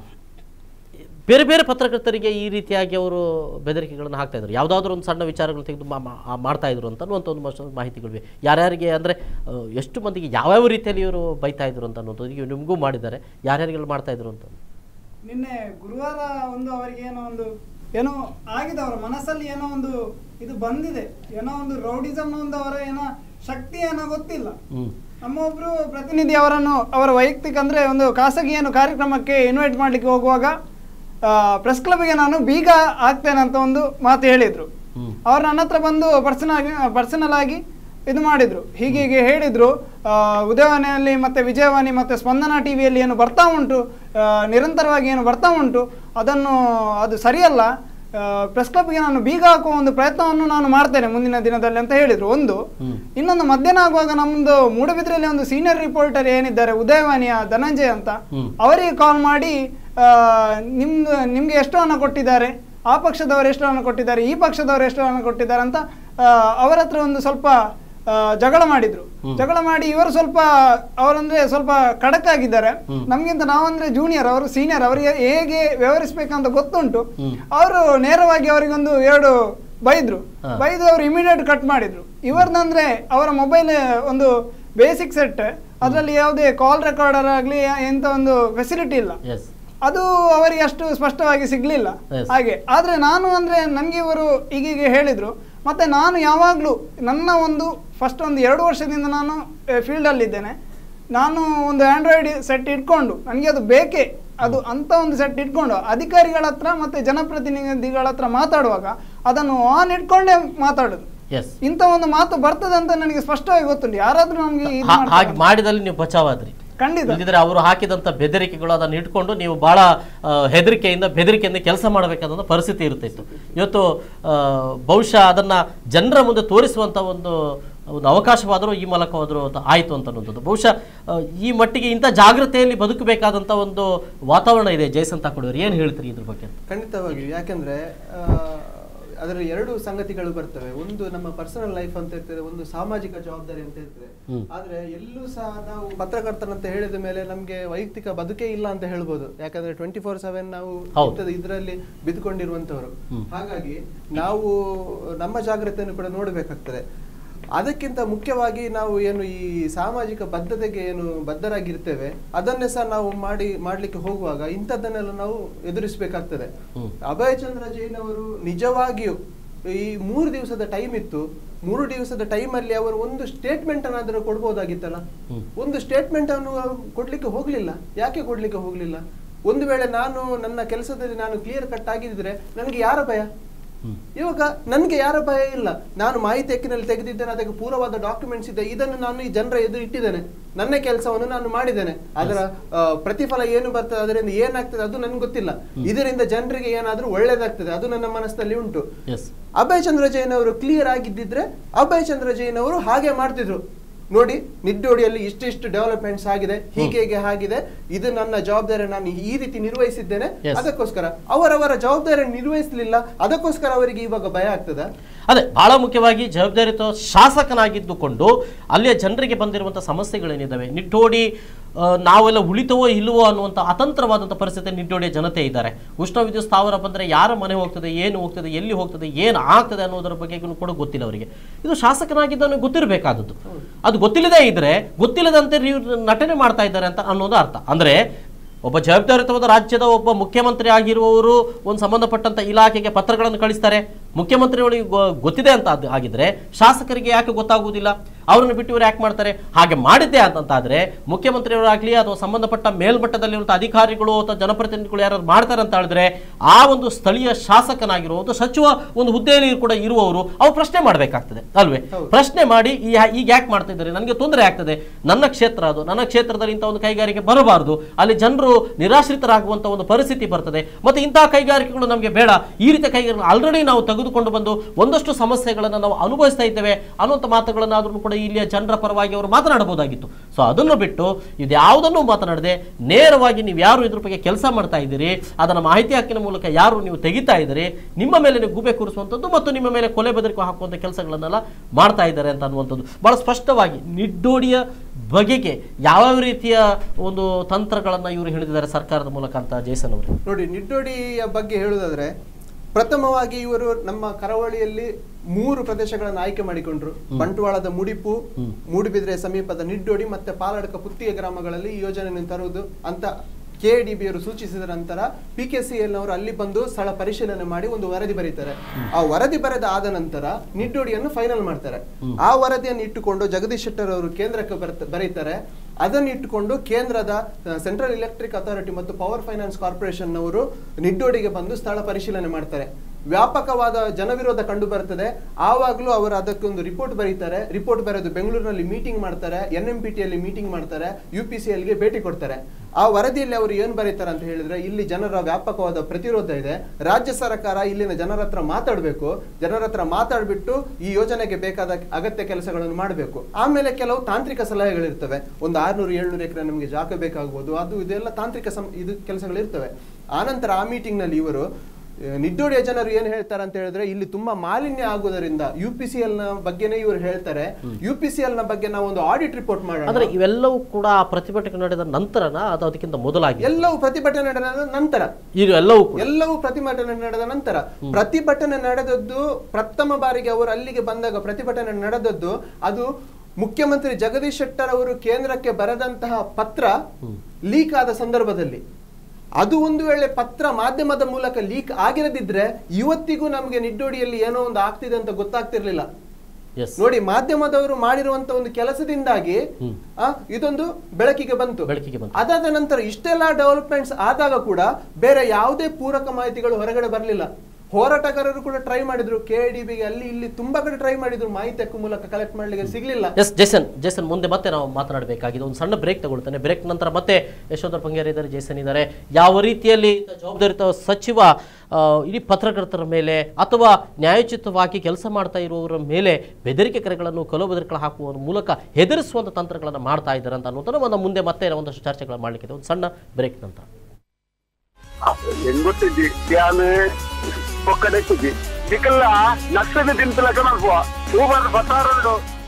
S2: ಬೇರೆ ಬೇರೆ ಪತ್ರಕರ್ತರಿಗೆ ಈ ರೀತಿಯಾಗಿ ಅವರು ಬೆದರಿಕೆಗಳನ್ನು ಹಾಕ್ತಾ ಇದ್ರು ಯಾವುದಾದ್ರೂ ಒಂದು ಸಣ್ಣ ವಿಚಾರಗಳು ತೆಗೆದು ಮಾ- ಮಾ- ಆ ಮಾಡ್ತಾ ಇದ್ರು ಅಂತ ಅನ್ನುವಂಥ ಒಂದು ಮಸ್ತ್ ಮಾಹಿತಿಗಳಿವೆ ಯಾರ್ಯಾರಿಗೆ ಅಂದರೆ ಎಷ್ಟು ಮಂದಿಗೆ ಯಾವ್ಯಾವ ರೀತಿಯಲ್ಲಿ ಇವರು ಬೈತಾ ಇದ್ರು ಅಂತ ಅನ್ನೋದು ಈಗ ನಿಮಗೂ ಮಾಡಿದ್ದಾರೆ ಯಾರ್ಯಾರಿಗೆಲ್ಲ ಮಾಡ್ತಾ ಇದ್ರು ಅಂತ
S6: ನಿನ್ನೆ ಗುರುವಾರ ಒಂದು ಅವರಿಗೆ ಏನೋ ಒಂದು ಏನೋ ಆಗಿದೆ ಅವರ ಮನಸ್ಸಲ್ಲಿ ಏನೋ ಒಂದು ಇದು ಬಂದಿದೆ ಏನೋ ಒಂದು ರೌಡಿಸಮ್ ಒಂದು ಅವರ ಏನೋ ಶಕ್ತಿ ಏನೋ ಗೊತ್ತಿಲ್ಲ
S2: ಹ್ಞೂ
S6: ನಮ್ಮ ಒಬ್ರು ಪ್ರತಿನಿಧಿ ಅವರನ್ನು ಅವರ ವೈಯಕ್ತಿಕ ಅಂದ್ರೆ ಒಂದು ಖಾಸಗಿ ಏನು ಕಾರ್ಯಕ್ರಮಕ್ಕೆ ಇನ್ವೈಟ್ ಮಾಡ್ಲಿಕ್ಕೆ ಹೋಗುವಾಗ ಪ್ರೆಸ್ ಕ್ಲಬ್ಗೆ ನಾನು ಬೀಗ ಹಾಕ್ತೇನೆ ಅಂತ ಒಂದು ಮಾತು ಹೇಳಿದ್ರು
S2: ಹ್ಮ್.
S6: ಅವ್ರು ನನ್ನ ಹತ್ರ ಬಂದು ಪರ್ಸನಲ್ ಆಗಿ ಪರ್ಸನಲ್ ಆಗಿ ಇದು ಮಾಡಿದ್ರು ಹೀಗೆ ಹೀಗೆ ಹೇಳಿದ್ರು ಆ, ಉದಯವಾಣಿಯಲ್ಲಿ ಮತ್ತೆ ವಿಜಯವಾಣಿ ಮತ್ತೆ ಸ್ಪಂದನ ಟಿವಿಯಲ್ಲಿ ಏನು ಬರ್ತಾ ಉಂಟು ಆ, ನಿರಂತರವಾಗಿ ಏನು ಬರ್ತಾ ಉಂಟು ಅದನ್ನು ಅದು ಸರಿಯಲ್ಲ ಪ್ರೆಸ್ ಕ್ಲಬ್ಗೆ ನಾನು ಬೀಗ ಹಾಕುವ ಒಂದು ಪ್ರಯತ್ನವನ್ನು ನಾನು ಮಾಡ್ತೇನೆ ಮುಂದಿನ ದಿನದಲ್ಲಿ ಅಂತ ಹೇಳಿದ್ರು ಒಂದು ಇನ್ನೊಂದು ಮಧ್ಯಾಹ್ನ ಆಗುವಾಗ ನಮ್ದು ಮೂಡಬಿದ್ರೆಯಲ್ಲಿ ಒಂದು ಸೀನಿಯರ್ ರಿಪೋರ್ಟರ್ ಏನಿದ್ದಾರೆ ಉದಯವಾಣಿಯ ಧನಂಜಯ ಅಂತ ಅವರಿಗೆ ಕಾಲ್ ಮಾಡಿ ಆ, ನಿಮ್ದು ನಿಮ್ಗೆ ಎಷ್ಟು ಹಣ ಕೊಟ್ಟಿದ್ದಾರೆ ಆ ಪಕ್ಷದವರು ಎಷ್ಟು ಹಣ ಕೊಟ್ಟಿದ್ದಾರೆ ಈ ಪಕ್ಷದವರು ಎಷ್ಟು ಹಣ ಕೊಟ್ಟಿದ್ದಾರೆ ಅಂತ ಆ, ಅವರ ಹತ್ರ ಒಂದು ಸ್ವಲ್ಪ ಆ, ಜಗಳ ಮಾಡಿದ್ರು ಜಗಳ ಮಾಡಿ ಇವರು ಸ್ವಲ್ಪ ಅವರಂದ್ರೆ ಸ್ವಲ್ಪ ಖಡಕ್ ಆಗಿದ್ದಾರೆ ನಮ್ಗಿಂತ ನಾವಂದ್ರೆ ಜೂನಿಯರ್ ಅವರು ಸೀನಿಯರ್ ಅವರಿಗೆ ಹೇಗೆ ವ್ಯವಹರಿಸ್ಬೇಕಂತ ಗೊತ್ತುಂಟು ಅವರು ನೇರವಾಗಿ ಅವರಿಗೊಂದು ಎರಡು ಬೈದ್ರು ಬೈದು ಅವರು ಇಮಿಡಿಯೇಟ್ ಕಟ್ ಮಾಡಿದ್ರು ಇವರದಂದ್ರೆ ಅವರ ಮೊಬೈಲ್ ಒಂದು ಬೇಸಿಕ್ ಸೆಟ್ ಅದರಲ್ಲಿ ಯಾವುದೇ ಕಾಲ್ ರೆಕಾರ್ಡರ್ ಆಗಲಿ ಎಂತ ಒಂದು ಫೆಸಿಲಿಟಿ ಇಲ್ಲ
S2: ಎಸ್
S6: ಅದು ಅವರಿಗೆ ಅಷ್ಟು ಸ್ಪಷ್ಟವಾಗಿ ಸಿಗ್ಲಿಲ್ಲ
S2: Yes.
S6: ಹಾಗೆ ಆದ್ರೆ ನಾನು ಅಂದ್ರೆ ನನಗೆ ಇವರು ಈಗೀಗ ಹೇಳಿದ್ರು ಮತ್ತೆ ನಾನು ಯಾವಾಗಲೂ ನನ್ನ ಒಂದು ಫಸ್ಟ್ ಒಂದು ಎರಡು ವರ್ಷದಿಂದ ನಾನು ಫೀಲ್ಡ್ ಅಲ್ಲಿ ಇದ್ದೇನೆ ನಾನು ಒಂದು ಆಂಡ್ರಾಯ್ಡ್ ಸೆಟ್ ಇಟ್ಕೊಂಡು ನನಗೆ ಅದು ಬೇಕೇ ಅದು ಅಂತ ಒಂದು ಸೆಟ್ ಇಟ್ಕೊಂಡು ಅಧಿಕಾರಿಗಳ ಹತ್ರ ಮತ್ತೆ ಜನಪ್ರತಿನಿಧಿಗಳ ಹತ್ರ ಮಾತಾಡುವಾಗ ಅದನ್ನು ಆನ್ ಇಟ್ಕೊಂಡೇ ಮಾತಾಡುದು
S2: ಎಸ್
S6: ಇಂಥ ಒಂದು ಮಾತು ಬರ್ತದೆ ಅಂತ ನನಗೆ ಸ್ಪಷ್ಟವಾಗಿ ಗೊತ್ತುಂಟು ಯಾರಾದ್ರೂ ನಮ್ಗೆ ಇದು
S2: ಹಾಗೆ
S6: ಮಾಡ್ತಾರಾ?
S2: ಮಾಡಿದಲ್ಲಿ ನೀವು ಬಚಾವಾದ್ರಿ
S6: ಖಂಡಿತ
S2: ಇಲ್ಲದಿದ್ರೆ ಅವರು ಹಾಕಿದಂಥ ಬೆದರಿಕೆಗಳು ಅದನ್ನು ಇಟ್ಕೊಂಡು ನೀವು ಬಹಳ ಆ, ಹೆದರಿಕೆಯಿಂದ ಬೆದರಿಕೆಯಿಂದ ಕೆಲಸ ಮಾಡಬೇಕಾದಂಥ ಪರಿಸ್ಥಿತಿ ಇರ್ತಿತ್ತು ಇವತ್ತು ಆ, ಬಹುಶಃ ಅದನ್ನು ಜನರ ಮುಂದೆ ತೋರಿಸುವಂಥ ಒಂದು ಒಂದು ಅವಕಾಶವಾದರೂ ಈ ಮೂಲಕವಾದರೂ ಅದು ಆಯಿತು ಅಂತ ಅನ್ನೋದು ಬಹುಶಃ ಆ, ಈ ಮಟ್ಟಿಗೆ ಇಂಥ ಜಾಗ್ರತೆಯಲ್ಲಿ ಬದುಕಬೇಕಾದಂಥ ಒಂದು ವಾತಾವರಣ ಇದೆ ಜಯಸಂತ ಕೊಡುವರು ಏನು ಹೇಳ್ತೀರಿ ಇದ್ರ ಬಗ್ಗೆ
S5: ಖಂಡಿತವಾಗಿಯೂ ಯಾಕೆಂದ್ರೆ ಆ, ಅದರಲ್ಲಿ ಎರಡು ಸಂಗತಿಗಳು ಬರ್ತವೆ ಒಂದು ನಮ್ಮ ಪರ್ಸನಲ್ ಲೈಫ್ ಅಂತ ಇರ್ತದೆ ಒಂದು ಸಾಮಾಜಿಕ ಜವಾಬ್ದಾರಿ ಅಂತ ಇರ್ತದೆ ಆದ್ರೆ ಎಲ್ಲೂ ಸಹ ನಾವು ಪತ್ರಕರ್ತರಂತ ಹೇಳಿದ ಮೇಲೆ ನಮ್ಗೆ ವೈಯಕ್ತಿಕ ಬದುಕೇ ಇಲ್ಲ ಅಂತ ಹೇಳ್ಬೋದು ಯಾಕಂದ್ರೆ ಟ್ವೆಂಟಿ ಫೋರ್ ಸೆವೆನ್ ನಾವು
S2: ಹೌದು.
S5: ಇದರಲ್ಲಿ ಬಿದ್ದುಕೊಂಡಿರುವಂತವರು ಹಾಗಾಗಿ ನಾವು ನಮ್ಮ ಜಾಗ್ರತೆಯನ್ನು ಕೂಡ ನೋಡಬೇಕಾಗ್ತದೆ ಅದಕ್ಕಿಂತ ಮುಖ್ಯವಾಗಿ ನಾವು ಏನು ಈ ಸಾಮಾಜಿಕ ಬದ್ಧತೆಗೆ ಏನು ಬದ್ಧರಾಗಿರ್ತೇವೆ ಅದನ್ನೇ ಸಹ ನಾವು ಮಾಡಿ ಮಾಡ್ಲಿಕ್ಕೆ ಹೋಗುವಾಗ ಇಂಥದ್ದನ್ನೆಲ್ಲ ನಾವು ಎದುರಿಸಬೇಕಾಗ್ತದೆ ಅಭಯ್ ಚಂದ್ರ ಜೈನ್ ಅವರು ನಿಜವಾಗಿಯೂ ಈ ಮೂರು ದಿವಸದ ಟೈಮ್ ಇತ್ತು ಮೂರು ದಿವಸದ ಟೈಮ್ ಅಲ್ಲಿ ಅವರು ಒಂದು ಸ್ಟೇಟ್ಮೆಂಟ್ ಅನ್ನಾದರೂ ಕೊಡ್ಬೋದಾಗಿತ್ತಲ್ಲ ಒಂದು ಸ್ಟೇಟ್ಮೆಂಟ್ ಅನ್ನು ಅವರು ಕೊಡ್ಲಿಕ್ಕೆ ಹೋಗ್ಲಿಲ್ಲ ಯಾಕೆ ಕೊಡ್ಲಿಕ್ಕೆ ಹೋಗ್ಲಿಲ್ಲ ಒಂದು ವೇಳೆ ನಾನು ನನ್ನ ಕೆಲಸದಲ್ಲಿ ನಾನು ಕ್ಲಿಯರ್ ಕಟ್ ಆಗಿದ್ರೆ ನನಗೆ ಯಾರ ಭಯ ಇವಾಗ ನನಗೆ ಯಾರ ಭಯ ಇಲ್ಲ ನಾನು ಮಾಹಿತಿ ಹಕ್ಕಿನಲ್ಲಿ ತೆಗೆದಿದ್ದೇನೆ ಅದಕ್ಕೆ ಪೂರ್ವವಾದ ಡಾಕ್ಯುಮೆಂಟ್ಸ್ ಇದೆ ಇದನ್ನು ನಾನು ಈ ಜನರ ಎದುರು ಇಟ್ಟಿದ್ದೇನೆ ನನ್ನ ಕೆಲಸವನ್ನು ನಾನು ಮಾಡಿದ್ದೇನೆ ಅದರ ಆ, ಪ್ರತಿಫಲ ಏನು ಬರ್ತದೆ ಅದರಿಂದ ಏನಾಗ್ತದೆ ಅದು ನನ್ಗೆ ಗೊತ್ತಿಲ್ಲ ಇದರಿಂದ ಜನರಿಗೆ ಏನಾದ್ರೂ ಒಳ್ಳೇದಾಗ್ತದೆ ಅದು ನನ್ನ ಮನಸ್ಸಿನಲ್ಲಿ ಉಂಟು
S2: ಎಸ್
S5: ಅಭಯ್ ಚಂದ್ರ ಜೈನ್ ಅವರು ಕ್ಲಿಯರ್ ಆಗಿದ್ದಿದ್ರೆ ಅಭಯ್ ಚಂದ್ರ ಜೈನ್ ಅವರು ಹಾಗೆ ಮಾಡ್ತಿದ್ರು ನೋಡಿ ನಿಡ್ಡೋಡಿಯಲ್ಲಿ ಇಷ್ಟಿಷ್ಟು ಡೆವಲಪ್ಮೆಂಟ್ಸ್ ಆಗಿದೆ ಹೀಗೆ ಹೀಗೆ ಆಗಿದೆ ಇದು ನನ್ನ ಜವಾಬ್ದಾರಿ ನಾನು ಈ ರೀತಿ ನಿರ್ವಹಿಸಿದ್ದೇನೆ
S2: Yes.
S5: ಅದಕ್ಕೋಸ್ಕರ ಅವರವರ ಜವಾಬ್ದಾರಿ ನಿರ್ವಹಿಸಲಿಲ್ಲ ಅದಕ್ಕೋಸ್ಕರ ಅವರಿಗೆ ಇವಾಗ ಭಯ ಆಗ್ತದ
S2: ಅದೇ ಬಹಳ ಮುಖ್ಯವಾಗಿ ಜವಾಬ್ದಾರಿಯುತ ಶಾಸಕನಾಗಿದ್ದುಕೊಂಡು ಅಲ್ಲಿಯ ಜನರಿಗೆ ಬಂದಿರುವಂಥ ಸಮಸ್ಯೆಗಳೇನಿದ್ದಾವೆ ನಿಟ್ಟೋಡಿ ಆ, ನಾವೆಲ್ಲ ಉಳಿತವೋ ಇಲ್ಲವೋ ಅನ್ನುವಂಥ ಅತಂತ್ರವಾದಂಥ ಪರಿಸ್ಥಿತಿ ನಿಟ್ಟೋಡಿಯ ಜನತೆ ಇದ್ದಾರೆ ಉಷ್ಣ ವಿದ್ಯುತ್ ಸ್ಥಾವರ ಬಂದರೆ ಯಾರ ಮನೆ ಹೋಗ್ತದೆ ಏನು ಹೋಗ್ತದೆ ಎಲ್ಲಿ ಹೋಗ್ತದೆ ಏನು ಆಗ್ತದೆ ಅನ್ನೋದರ ಬಗ್ಗೆ ಕೂಡ ಗೊತ್ತಿಲ್ಲ ಅವರಿಗೆ ಇದು ಶಾಸಕನಾಗಿದ್ದವನಿಗೆ ಗೊತ್ತಿರಬೇಕಾದದ್ದು ಅದು ಗೊತ್ತಿಲ್ಲದೇ ಇದ್ರೆ ಗೊತ್ತಿಲ್ಲದಂತೆ ನೀವು ನಟನೆ ಮಾಡ್ತಾ ಇದ್ದಾರೆ ಅಂತ ಅನ್ನೋದು ಅರ್ಥ ಅಂದರೆ ಒಬ್ಬ ಜವಾಬ್ದಾರಿಯುತವಾದ ರಾಜ್ಯದ ಒಬ್ಬ ಮುಖ್ಯಮಂತ್ರಿ ಆಗಿರುವವರು ಒಂದು ಸಂಬಂಧಪಟ್ಟಂತ ಇಲಾಖೆಗೆ ಪತ್ರಗಳನ್ನು ಕಳಿಸ್ತಾರೆ ಮುಖ್ಯಮಂತ್ರಿಗಳಿಗೆ ಗೊ- ಗೊತ್ತಿದೆ ಅಂತ ಅದು ಆಗಿದ್ರೆ ಶಾಸಕರಿಗೆ ಯಾಕೆ ಗೊತ್ತಾಗುವುದಿಲ್ಲ ಅವರನ್ನು ಬಿಟ್ಟು ಇವರು ಯಾಕೆ ಮಾಡ್ತಾರೆ ಹಾಗೆ ಮಾಡಿದ್ದೆ ಅಂತಂತಾದ್ರೆ ಮುಖ್ಯಮಂತ್ರಿಯವರಾಗಲಿ ಅಥವಾ ಸಂಬಂಧಪಟ್ಟ ಮೇಲ್ಮಟ್ಟದಲ್ಲಿರುವಂಥ ಅಧಿಕಾರಿಗಳು ಅಥವಾ ಜನಪ್ರತಿನಿಧಿಗಳು ಯಾರು ಮಾಡ್ತಾರೆ ಅಂತ ಹೇಳಿದ್ರೆ ಆ ಒಂದು ಸ್ಥಳೀಯ ಶಾಸಕನಾಗಿರುವುದು ಸಚಿವ ಒಂದು ಹುದ್ದೆಯಲ್ಲಿ ಕೂಡ ಇರುವವರು ಅವ್ರು ಪ್ರಶ್ನೆ ಮಾಡಬೇಕಾಗ್ತದೆ ಅಲ್ವೇ ಪ್ರಶ್ನೆ ಮಾಡಿ ಈ ಈಗ ಯಾಕೆ ಮಾಡ್ತಾ ಇದ್ದಾರೆ ನನಗೆ ತೊಂದರೆ ಆಗ್ತದೆ ನನ್ನ ಕ್ಷೇತ್ರ ಅದು ನನ್ನ ಕ್ಷೇತ್ರದಲ್ಲಿ ಇಂಥ ಒಂದು ಕೈಗಾರಿಕೆ ಬರಬಾರದು ಅಲ್ಲಿ ಜನರು ನಿರಾಶ್ರಿತರಾಗುವಂತ ಒಂದು ಪರಿಸ್ಥಿತಿ ಬರ್ತದೆ ಮತ್ತೆ ಇಂತಹ ಕೈಗಾರಿಕೆಗಳು ನಮಗೆ ಬೇಡ ಈ ರೀತಿಯ ಕೈಗಾರಿಕೆ ಆಲ್ರೆಡಿ ನಾವು ತೆಗೆದುಕೊಂಡು ಬಂದು ಒಂದಷ್ಟು ಸಮಸ್ಯೆಗಳನ್ನು ನಾವು ಅನುಭವಿಸ್ತಾ ಇದ್ದೇವೆ ಅನ್ನುವಂಥ ಮಾತುಗಳನ್ನಾದ್ರೂ ಕೂಡ ಇಲ್ಲಿಯ ಜನರ ಪರವಾಗಿ ಅವರು ಮಾತನಾಡಬಹುದಾಗಿತ್ತು ಸೊ ಅದನ್ನು ಬಿಟ್ಟು ಇದ್ಯಾವುದನ್ನು ಮಾತನಾಡದೆ ನೇರವಾಗಿ ನೀವು ಯಾರು ಇದ್ರ ಬಗ್ಗೆ ಕೆಲಸ ಮಾಡ್ತಾ ಇದ್ದೀರಿ ಅದನ್ನು ಮಾಹಿತಿ ಹಕ್ಕಿನ ಮೂಲಕ ಯಾರು ನೀವು ತೆಗಿತಾ ಇದ್ದೀರಿ ನಿಮ್ಮ ಮೇಲೆ ನೀವು ಗೂಬೆ ಕೂರಿಸುವಂಥದ್ದು ಮತ್ತು ನಿಮ್ಮ ಮೇಲೆ ಕೊಲೆ ಬೆದರಿಕೆ ಹಾಕುವಂಥ ಕೆಲಸಗಳನ್ನೆಲ್ಲ ಮಾಡ್ತಾ ಇದ್ದಾರೆ ಅಂತ ಅನ್ನುವಂಥದ್ದು ಬಹಳ ಸ್ಪಷ್ಟವಾಗಿ ನಿಡ್ಡೋಡಿಯ ಬಗೆಗೆ ಯಾವ ರೀತಿಯ ಒಂದು ತಂತ್ರಗಳನ್ನು ಇವರು ಹೇಳಿದ್ದಾರೆ ಸರ್ಕಾರದ ಮೂಲಕ ಅಂತ ಜೇಸನ್ ಅವರು
S5: ನೋಡಿ ನಿಡ್ಡೋಡಿಯ ಬಗ್ಗೆ ಹೇಳುವುದಾದ್ರೆ ಪ್ರಥಮವಾಗಿ ಇವರು ನಮ್ಮ ಕರಾವಳಿಯಲ್ಲಿ ಮೂರು ಪ್ರದೇಶಗಳನ್ನು ಆಯ್ಕೆ ಮಾಡಿಕೊಂಡ್ರು ಬಂಟ್ವಾಳದ ಮುಡಿಪು ಮೂಡುಬಿದ್ರೆ ಸಮೀಪದ ನಿಡ್ಡೋಡಿ ಮತ್ತೆ ಪಾಲಡ್ಕ ಪುತ್ತಿಗೆ ಗ್ರಾಮಗಳಲ್ಲಿ ಈ ಯೋಜನೆಯನ್ನು ತರುವುದು ಅಂತ ಕೆ ಡಿ ಬಿ ಅವರು ಸೂಚಿಸಿದ ನಂತರ ಪಿ ಕೆ ಸಿ ಎಲ್ ಅವರು ಅಲ್ಲಿ ಬಂದು ಸ್ಥಳ ಪರಿಶೀಲನೆ ಮಾಡಿ ಒಂದು ವರದಿ ಬರೀತಾರೆ ಆ ವರದಿ ಬರೆದ ಆದ ನಂತರ ನಿಡ್ಡೋಡಿಯನ್ನು ಫೈನಲ್ ಮಾಡ್ತಾರೆ ಆ ವರದಿಯನ್ನು ಇಟ್ಟುಕೊಂಡು ಜಗದೀಶ್ ಶೆಟ್ಟರ್ ಅವರು ಕೇಂದ್ರಕ್ಕೆ ಬರ್ತ ಬರೀತಾರೆ ಅದನ್ನು ಇಟ್ಟುಕೊಂಡು ಕೇಂದ್ರದ ಸೆಂಟ್ರಲ್ ಎಲೆಕ್ಟ್ರಿಕ್ ಅಥಾರಿಟಿ ಮತ್ತು ಪವರ್ ಫೈನಾನ್ಸ್ ಕಾರ್ಪೊರೇಷನ್ ಅವರು ನಿಡ್ಡೋಡಿಗೆ ಬಂದು ಸ್ಥಳ ಪರಿಶೀಲನೆ ಮಾಡ್ತಾರೆ ವ್ಯಾಪಕವಾದ ಜನವಿರೋಧ ಕಂಡು ಬರ್ತದೆ ಆವಾಗಲೂ ಅವರು ಅದಕ್ಕೊಂದು ರಿಪೋರ್ಟ್ ಬರೀತಾರೆ ರಿಪೋರ್ಟ್ ಬರೆದು ಬೆಂಗಳೂರಿನಲ್ಲಿ ಮೀಟಿಂಗ್ ಮಾಡ್ತಾರೆ ಎನ್ ಎಂ ಪಿ ಟಿಯಲ್ಲಿ ಮೀಟಿಂಗ್ ಮಾಡ್ತಾರೆ ಯು ಪಿ ಸಿ ಎಲ್ಗೆ ಭೇಟಿ ಕೊಡ್ತಾರೆ ಆ ವರದಿಯಲ್ಲಿ ಅವರು ಏನ್ ಬರೀತಾರೆ ಅಂತ ಹೇಳಿದ್ರೆ ಇಲ್ಲಿ ಜನರ ವ್ಯಾಪಕವಾದ ಪ್ರತಿರೋಧ ಇದೆ ರಾಜ್ಯ ಸರ್ಕಾರ ಇಲ್ಲಿನ ಜನರ ಹತ್ರ ಮಾತಾಡಬೇಕು ಜನರ ಹತ್ರ ಮಾತಾಡ್ಬಿಟ್ಟು ಈ ಯೋಜನೆಗೆ ಬೇಕಾದ ಅಗತ್ಯ ಕೆಲಸಗಳನ್ನು ಮಾಡಬೇಕು ಆಮೇಲೆ ಕೆಲವು ತಾಂತ್ರಿಕ ಸಲಹೆಗಳಿರ್ತವೆ ಒಂದು ಆರ್ನೂರು ಏಳ್ನೂರು ಎಕರೆ ನಮಗೆ ಜಾಗ ಬೇಕಾಗ್ಬೋದು ಅದು ಇದೆಲ್ಲ ತಾಂತ್ರಿಕ ಸಂ ಇದು ಕೆಲಸಗಳಿರ್ತವೆ ಆನಂತರ ಆ ಮೀಟಿಂಗ್ ನಲ್ಲಿ ಇವರು ಆ, ನಿಡ್ಡೋಡಿಯ ಜನರು ಏನ್ ಹೇಳ್ತಾರೆ ಅಂತ ಹೇಳಿದ್ರೆ ಇಲ್ಲಿ ತುಂಬಾ ಮಾಲಿನ್ಯ ಆಗುವುದರಿಂದ ಯು ಪಿ ಸಿ ಎಲ್ ನ ಬಗ್ಗೆನೇ ಇವರು ಹೇಳ್ತಾರೆ ಯು ಪಿ ಸಿ ಎಲ್ ನ ಬಗ್ಗೆ ನಾವು ಒಂದು ಆಡಿಟ್ ರಿಪೋರ್ಟ್ ಮಾಡೋಣ
S2: ಅಂದ್ರೆ ಇವೆಲ್ಲವೂ ಕೂಡ ಆ ಪ್ರತಿಭಟನೆ ನಡೆದ ನಂತರನ ಅದು ಅದಕ್ಕಿಂತ ಮೊದಲಾಗಿ
S5: ಎಲ್ಲವೂ ಪ್ರತಿಭಟನೆ ನಡೆದ ನಂತರ
S2: ಇದು ಎಲ್ಲವೂ ಕೂಡ
S5: ಎಲ್ಲವೂ ಪ್ರತಿಭಟನೆ ನಡೆದ ನಂತರ ಪ್ರತಿಭಟನೆ ನಡೆದದ್ದು ಪ್ರಥಮ ಬಾರಿಗೆ ಅವರು ಅಲ್ಲಿಗೆ ಬಂದಾಗ ಪ್ರತಿಭಟನೆ ನಡೆದದ್ದು ಅದು ಮುಖ್ಯಮಂತ್ರಿ ಜಗದೀಶ್ ಶೆಟ್ಟರ್ ಅವರು ಕೇಂದ್ರಕ್ಕೆ ಬರೆದಂತಹ ಪತ್ರ ಲೀಕ್ ಆದ ಸಂದರ್ಭದಲ್ಲಿ ಅದು ಒಂದು ವೇಳೆ ಪತ್ರ ಮಾಧ್ಯಮದ ಮೂಲಕ ಲೀಕ್ ಆಗಿರದಿದ್ರೆ ಇವತ್ತಿಗೂ ನಮಗೆ ನಿಡ್ಡೋಡಿಯಲ್ಲಿ ಏನೋ ಒಂದು ಆಗ್ತಿದೆ ಅಂತ ಗೊತ್ತಾಗ್ತಿರ್ಲಿಲ್ಲ
S2: ಎಸ್
S5: ನೋಡಿ ಮಾಧ್ಯಮದವರು ಮಾಡಿರುವಂತ ಒಂದು ಕೆಲಸದಿಂದಾಗಿ ಆ, ಇದೊಂದು ಬೆಳಕಿಗೆ ಬಂತು
S2: ಬೆಳಕಿಗೆ ಬಂತು.
S5: ಅದಾದ ನಂತರ ಇಷ್ಟೆಲ್ಲ ಡೆವಲಪ್ಮೆಂಟ್ಸ್ ಆದಾಗ ಕೂಡ ಬೇರೆ ಯಾವುದೇ ಪೂರಕ ಮಾಹಿತಿಗಳು ಹೊರಗಡೆ ಬರಲಿಲ್ಲ ಹೋರಾಟಗಾರರು ಕೂಡ ಟ್ರೈ ಮಾಡಿದ್ರು ಕೆ ಡಿ ಬಿಗೆ ಅಲ್ಲಿ ಇಲ್ಲಿ ತುಂಬಾ ಕಡೆ ಟ್ರೈ ಮಾಡಿದ್ರು ಮಾಹಿತಿ ಹಕ್ಕು ಮೂಲಕ ಕಲೆಕ್ಟ್ ಮಾಡ್ಲಿಕ್ಕೆ ಸಿಗ್ಲಿಲ್ಲ
S2: ಎಸ್ ಜೇಸನ್ ಜೇಸನ್ ಮುಂದೆ ಮತ್ತೆ ನಾವು ಮಾತನಾಡಬೇಕಾಗಿದೆ ಒಂದು ಸಣ್ಣ ಬ್ರೇಕ್ ತಗೊಳ್ತಾನೆ ಬ್ರೇಕ್ ನಂತರ ಮತ್ತೆ ಯಶೋಧರ್ ಪಂಗೇರ್ ಇದ್ದಾರೆ ಜೇಸನ್ ಇದ್ದಾರೆ ಯಾವ ರೀತಿಯಲ್ಲಿ ಜವಾಬ್ದಾರಿತ ಸಚಿವ ಆ, ಇಡೀ ಪತ್ರಕರ್ತರ ಮೇಲೆ ಅಥವಾ ನ್ಯಾಯೋಚಿತವಾಗಿ ಕೆಲಸ ಮಾಡ್ತಾ ಇರುವವರ ಮೇಲೆ ಬೆದರಿಕೆ ಕರೆಗಳನ್ನು ಕಲು ಬೆದರಿಕೆ ಹಾಕುವ ಮೂಲಕ ಹೆದರಿಸುವಂಥ ತಂತ್ರಗಳನ್ನು ಮಾಡ್ತಾ ಇದ್ದಾರೆ ಅಂತ ಅನ್ನೋದನ್ನು ಒಂದು ಮುಂದೆ ಮತ್ತೆ ಒಂದಷ್ಟು ಚರ್ಚೆಗಳು ಮಾಡಲಿಕ್ಕೆ ಒಂದು ಸಣ್ಣ ಬ್ರೇಕ್ ನಂತರ
S1: ಎಂಗೊತ್ತಿದ್ದಿ ಯಾನು ಒಕ್ಕಡೆತ್ತಿದ್ದಿ ಇದಕ್ಕೆಲ್ಲ ನಕ್ಷದ ತಿಂತಲಕ ಮಲ್ಪುವ ಹೂ ಬಂದು ಬಸಾರುಂಡು